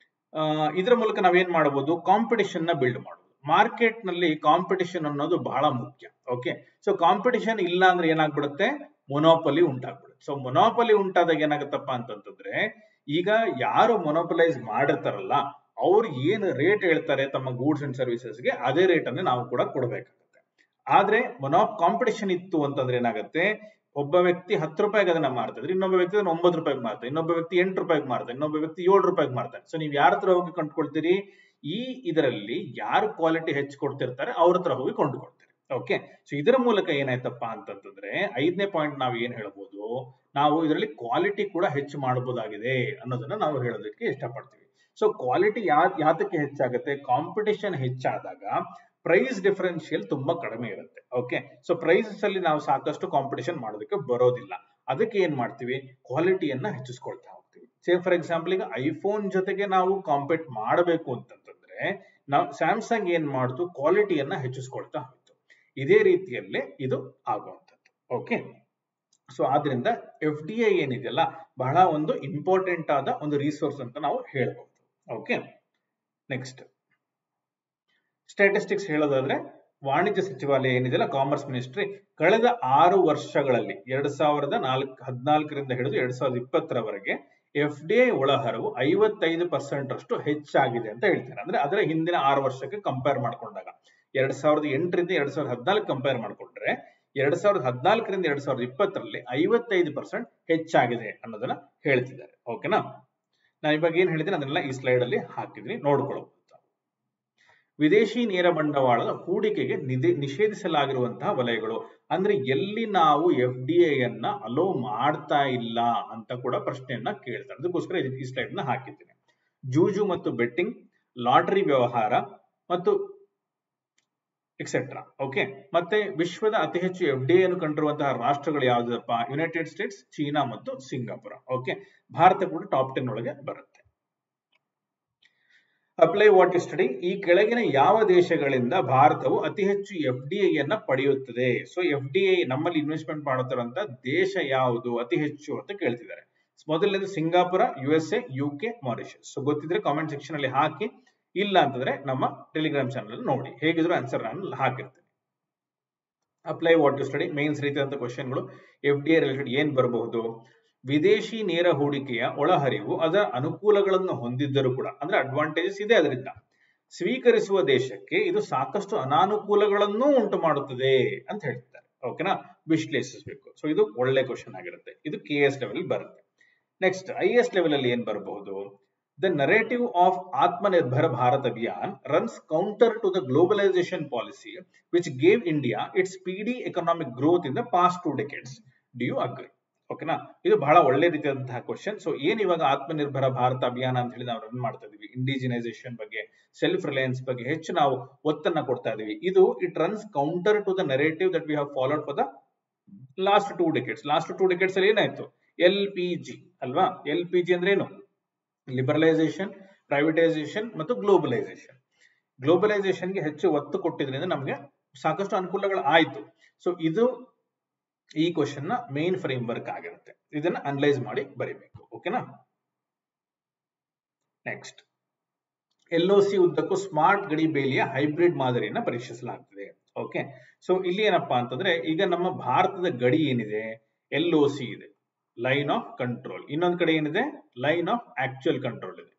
ಇದರ ಮೂಲಕ ನಾವೇನ್ ಮಾಡಬಹುದು ಕಾಂಪಿಟಿಷನ್ ನ ಬಿಲ್ಡ್ ಮಾಡಬಹುದು ಮಾರ್ಕೆಟ್ ನಲ್ಲಿ ಕಾಂಪಿಟಿಷನ್ ಅನ್ನೋದು ಬಹಳ ಮುಖ್ಯ ಓಕೆ ಸೊ ಕಾಂಪಿಟಿಷನ್ ಇಲ್ಲ ಅಂದ್ರೆ ಏನಾಗ್ಬಿಡುತ್ತೆ ಮೊನೋಪಲಿ ಉಂಟಾಗ್ಬಿಡುತ್ತೆ ಸೊ ಮೊನೋಪಲಿ ಉಂಟಾದಾಗ ಏನಾಗುತ್ತಪ್ಪ ಅಂತಂತಂದ್ರೆ ಈಗ ಯಾರು ಮೊನೋಪಲೈಸ್ ಮಾಡಿರ್ತಾರಲ್ಲ ಅವ್ರು ಏನು ರೇಟ್ ಹೇಳ್ತಾರೆ ತಮ್ಮ ಗೂಡ್ಸ್ ಅಂಡ್ ಸರ್ವಿಸಸ್ಗೆ ಅದೇ ರೇಟ್ ಅನ್ನು ನಾವು ಕೂಡ ಕೊಡಬೇಕಾಗುತ್ತೆ ಆದ್ರೆ ಮೊನೋಪ್ ಕಾಂಪಿಟಿಷನ್ ಇತ್ತು ಅಂತಂದ್ರೆ ಏನಾಗುತ್ತೆ ಒಬ್ಬ ವ್ಯಕ್ತಿ ಹತ್ತು ರೂಪಾಯಿಗೆ ಅದನ್ನ ಮಾರ್ತಿದ್ರೆ ಇನ್ನೊಬ್ಬ ವ್ಯಕ್ತಿ ಅದನ್ನ ಒಂಬತ್ತು ರೂಪಾಯಿಗೆ ಮಾರ್ತಾರೆ ಇನ್ನೊಬ್ಬ ವ್ಯಕ್ತಿ ಎಂಟು ರೂಪಾಯಿಗೆ ಮಾರ್ತಾರೆ ಇನ್ನೊಬ್ಬ ವ್ಯಕ್ತಿ ಏಳು ರೂಪಾಯಿಗೆ ಮಾರ್ತಾರೆ ಸೊ ನೀವು ಯಾರ ಹತ್ರ ಹೋಗಿ ಕೊಂಡ್ಕೊಳ್ತೀರಿ ಈ ಇದರಲ್ಲಿ ಯಾರು ಕ್ವಾಲಿಟಿ ಹೆಚ್ಚು ಕೊಡ್ತಿರ್ತಾರೆ ಅವ್ರ ಹತ್ರ ಹೋಗಿ ಕೊಂಡುಕೊಳ್ತೀರಿ ಓಕೆ ಸೊ ಇದರ ಮೂಲಕ ಏನಾಯ್ತಪ್ಪ ಅಂತಂತಂದ್ರೆ ಐದನೇ ಪಾಯಿಂಟ್ ನಾವು ಏನ್ ಹೇಳ್ಬೋದು ನಾವು ಇದರಲ್ಲಿ ಕ್ವಾಲಿಟಿ ಕೂಡ ಹೆಚ್ಚು ಮಾಡಬಹುದಾಗಿದೆ ಅನ್ನೋದನ್ನ ನಾವು ಹೇಳೋದಕ್ಕೆ ಇಷ್ಟಪಡ್ತೀವಿ ಸೊ ಕ್ವಾಲಿಟಿ ಯಾ ಯಾತಕ್ಕೆ ಹೆಚ್ಚಾಗುತ್ತೆ ಕಾಂಪಿಟಿಷನ್ ಹೆಚ್ಚಾದಾಗ ಪ್ರೈಸ್ ಡಿಫರೆನ್ಷಿಯಲ್ ತುಂಬಾ ಕಡಿಮೆ ಇರುತ್ತೆ ಓಕೆ ಸೊ ಪ್ರೈಸಸ್ ಅಲ್ಲಿ ನಾವು ಸಾಕಷ್ಟು ಕಾಂಪಿಟಿಷನ್ ಮಾಡೋದಕ್ಕೆ ಬರೋದಿಲ್ಲ ಅದಕ್ಕೆ ಏನ್ ಮಾಡ್ತೀವಿ ಕ್ವಾಲಿಟಿಯನ್ನ ಹೆಚ್ಚಿಸ್ಕೊಳ್ತಾ ಹೋಗ್ತೀವಿ ಸೇ ಫಾರ್ ಎಕ್ಸಾಂಪಲ್ ಈಗ ಐಫೋನ್ ಜೊತೆಗೆ ನಾವು ಕಾಂಪೀಟ್ ಮಾಡಬೇಕು ಅಂತಂತಂದ್ರೆ ನಾವು ಸ್ಯಾಮ್ಸಂಗ್ ಏನ್ ಮಾಡ್ತು ಕ್ವಾಲಿಟಿಯನ್ನ ಹೆಚ್ಚಿಸ್ಕೊಳ್ತಾ ಹೋಯ್ತು ಇದೇ ರೀತಿಯಲ್ಲೇ ಇದು ಆಗುವಂಥದ್ದು ಓಕೆ ಸೊ ಆದ್ರಿಂದ ಎಫ್ ಡಿ ಐ ಏನಿದೆಯಲ್ಲ ಬಹಳ ಒಂದು ಇಂಪಾರ್ಟೆಂಟ್ ಆದ ಒಂದು ರಿಸೋರ್ಸ್ ಅಂತ ನಾವು ಹೇಳ್ಬಹುದು ಓಕೆ ನೆಕ್ಸ್ಟ್ ಸ್ಟ್ಯಾಟಿಸ್ಟಿಕ್ಸ್ ಹೇಳೋದಾದ್ರೆ ವಾಣಿಜ್ಯ ಸಚಿವಾಲಯ ಏನಿದೆಯಲ್ಲ ಕಾಮರ್ಸ್ ಮಿನಿಸ್ಟ್ರಿ ಕಳೆದ ಆರು ವರ್ಷಗಳಲ್ಲಿ ಎರಡ್ ಸಾವಿರದ ನಾಲ್ಕು ಹದಿನಾಲ್ಕರಿಂದ ಹಿಡಿದು ಎರಡ್ ಸಾವಿರದ ಇಪ್ಪತ್ತರವರೆಗೆ ಎಫ್ ಡಿ ಐ ಒಳಹರಿವು ಐವತ್ತೈದು ಪರ್ಸೆಂಟ್ ಅಷ್ಟು ಹೆಚ್ಚಾಗಿದೆ ಅಂತ ಹೇಳ್ತಾರೆ ಅಂದ್ರೆ ಅದರ ಹಿಂದಿನ ಆರು ವರ್ಷಕ್ಕೆ ಕಂಪೇರ್ ಮಾಡ್ಕೊಂಡಾಗ ಎರಡ್ ಸಾವಿರದ ಎಂಟರಿಂದ ಎರಡ್ ಸಾವಿರದ ಹದಿನಾಲ್ಕು ಕಂಪೇರ್ ಮಾಡ್ಕೊಂಡ್ರೆ ಎರಡ್ ಸಾವಿರದ ಹದಿನಾಲ್ಕರಿಂದ ಎರಡ್ ಸಾವಿರದ ಇಪ್ಪತ್ತರಲ್ಲಿ ಐವತ್ತೈದು ಪರ್ಸೆಂಟ್ ಹೆಚ್ಚಾಗಿದೆ ಅನ್ನೋದನ್ನ ಹೇಳ್ತಿದ್ದಾರೆ ಓಕೆನಾ ನಾನು ಇವಾಗ ಏನ್ ಹೇಳಿದ್ದೀನಿ ಅದನ್ನೆಲ್ಲ ಈ ಸ್ಲೈಡ್ ಅಲ್ಲಿ ಹಾಕಿದ್ದೀನಿ ನೋಡ್ಕೊಳ್ಳಬಹುದು ವಿದೇಶಿ ನೇರ ಬಂಡವಾಳದ ಹೂಡಿಕೆಗೆ ನಿಧಿ ನಿಷೇಧಿಸಲಾಗಿರುವಂತಹ ವಲಯಗಳು ಅಂದ್ರೆ ಎಲ್ಲಿ ನಾವು ಎಫ್ ಡಿ ಐ ಅನ್ನ ಅಲೋ ಮಾಡ್ತಾ ಇಲ್ಲ ಅಂತ ಕೂಡ ಪ್ರಶ್ನೆಯನ್ನ ಕೇಳ್ತಾರೆ ಅದಕ್ಕೋಸ್ಕರ ಈ ಸ್ಲೈಡ್ ನ ಹಾಕಿದ್ದೀನಿ ಜೂಜು ಮತ್ತು ಬೆಟ್ಟಿಂಗ್ ಲಾಟರಿ ವ್ಯವಹಾರ ಮತ್ತು ಎಕ್ಸೆಟ್ರಾ ಓಕೆ ಮತ್ತೆ ವಿಶ್ವದ ಅತಿ ಹೆಚ್ಚು ಎಫ್ ಡಿ ಅನ್ನು ಕಂಡಿರುವಂತಹ ರಾಷ್ಟ್ರಗಳು ಯಾವುದಪ್ಪ ಯುನೈಟೆಡ್ ಸ್ಟೇಟ್ಸ್ ಚೀನಾ ಮತ್ತು ಸಿಂಗಾಪುರ ಓಕೆ ಭಾರತ ಕೂಡ ಟಾಪ್ ಟೆನ್ ಒಳಗೆ ಬರುತ್ತೆ ಅಪ್ಲೈ ವಾಟ್ ಸ್ಟಡಿ ಈ ಕೆಳಗಿನ ಯಾವ ದೇಶಗಳಿಂದ ಭಾರತವು ಅತಿ ಹೆಚ್ಚು ಎಫ್ ಡಿ ಐ ಅನ್ನ ಪಡೆಯುತ್ತದೆ ಸೊ ಎಫ್ ಡಿ ಐ ನಮ್ಮಲ್ಲಿ ಇನ್ವೆಸ್ಟ್ಮೆಂಟ್ ಮಾಡುತ್ತಿರುವಂತ ದೇಶ ಯಾವುದು ಅತಿ ಹೆಚ್ಚು ಅಂತ ಕೇಳ್ತಿದ್ದಾರೆ ಮೊದಲನೇದು Singapore U S A U K Mauritius so ಗೊತ್ತಿದ್ರೆ ಕಾಮೆಂಟ್ ಸೆಕ್ಷನ್ ಅಲ್ಲಿ ಹಾಕಿ ಇಲ್ಲ ಅಂತಂದ್ರೆ ನಮ್ಮ ಟೆಲಿಗ್ರಾಮ್ ಚಾನಲ್ ನೋಡಿ ಹೇಗಿದ್ರು ಆನ್ಸರ್ ನಾನು ಹಾಕಿರ್ತೇನೆ apply what to study mains ರೀತಿಯಾದಂತಹ ಕ್ವಶನ್ಗಳು ಎಫ್ ಡಿ ಎ ರಿಲೇಟೆಡ್ ಏನ್ ಬರಬಹುದು ವಿದೇಶಿ ನೇರ ಹೂಡಿಕೆಯ ಒಳಹರಿವು ಅದರ ಅನುಕೂಲಗಳನ್ನು ಹೊಂದಿದ್ದರೂ ಕೂಡ ಅಂದ್ರೆ ಅಡ್ವಾಂಟೇಜಸ್ ಇದೆ ಅದರಿಂದ ಸ್ವೀಕರಿಸುವ ದೇಶಕ್ಕೆ ಇದು ಸಾಕಷ್ಟು ಅನಾನುಕೂಲಗಳನ್ನು ಉಂಟು ಮಾಡುತ್ತದೆ ಅಂತ ಹೇಳ್ತಾರೆ ಓಕೆನಾ ವಿಶ್ಲೇಷಿಸಬೇಕು ಸೊ ಇದು ಒಳ್ಳೆ ಕ್ವಶನ್ ಆಗಿರುತ್ತೆ ಇದು ಕೆ ಎಸ್ ಲೆವೆಲ್ ಬರುತ್ತೆ ನೆಕ್ಸ್ಟ್ ಐ ಎಸ್ ಲೆವೆಲ್ ಅಲ್ಲಿ ಏನ್ ಬರಬಹುದು the narrative of Atmanirbhar Bharat Abhiyan runs counter to the globalisation policy which gave India its speedy economic growth in the past two decades do you agree ಓಕೆನಾ ಇದು ಬಹಳ ಒಳ್ಳೆ ರೀತಿಯಾದಂತಹ question so ಏನ್ ಇವಾಗ ಆತ್ಮನಿರ್ಭರ ಭಾರತ ಅಭಿಯಾನ ಅಂತ ಹೇಳಿ ನಾವು ರನ್ ಮಾಡ್ತಾ ಇದೀವಿ ಇಂಡಿಜಿನೈಸೇಷನ್ ಬಗ್ಗೆ ಸೆಲ್ಫ್ ರಿಲಯನ್ಸ್ ಬಗ್ಗೆ ಹೆಚ್ಚು ನಾವು ಒತ್ತನ್ನ ಕೊಡ್ತಾ ಇದೀವಿ ಇದು it runs counter to the narrative that we have followed for the last two decades last two decades ಅಲ್ಲಿ ಏನಾಯ್ತು ಎಲ್ ಪಿ ಜಿ ಅಲ್ವಾ ಎಲ್ ಪಿ ಜಿ ಅಂದ್ರೆ ಏನು ಲಿಬರಲೈಸೇಷನ್ ಪ್ರೈವೇಟೈಸೇಷನ್ ಮತ್ತು ಗ್ಲೋಬಲೈಸೇಷನ್ ಗ್ಲೋಬಲೈಸೇಷನ್ಗೆ ಹೆಚ್ಚು ಒತ್ತು ಕೊಟ್ಟಿದ್ರಿಂದ ನಮಗೆ ಸಾಕಷ್ಟು ಅನುಕೂಲಗಳು ಆಯ್ತು ಸೊ ಇದು ಈ ಕ್ವಶನ್ ನ ಮೇನ್ ಫ್ರೇಮ್ ವರ್ಕ್ ಆಗಿರುತ್ತೆ ಇದನ್ನ ಅನಲೈಸ್ ಮಾಡಿ ಬರೀಬೇಕು ಓಕೆನಾ ನೆಕ್ಸ್ಟ್ ಎಲ್ಒಸಿ ಉದ್ದಕ್ಕೂ ಸ್ಮಾರ್ಟ್ ಗಡಿ ಬೇಲಿಯ ಹೈಬ್ರಿಡ್ ಮಾದರಿಯನ್ನ ಪರೀಕ್ಷಿಸಲಾಗ್ತದೆ ಓಕೆ ಸೊ ಇಲ್ಲಿ ಏನಪ್ಪಾ ಅಂತಂದ್ರೆ ಈಗ ನಮ್ಮ ಭಾರತದ ಗಡಿ ಏನಿದೆ ಎಲ್ಒಸಿ ಇದೆ ಲೈನ್ ಆಫ್ ಕಂಟ್ರೋಲ್ ಇನ್ನೊಂದ್ ಕಡೆ ಏನಿದೆ ಲೈನ್ ಆಫ್ ಆಕ್ಚುಯಲ್ ಕಂಟ್ರೋಲ್ ಇದೆ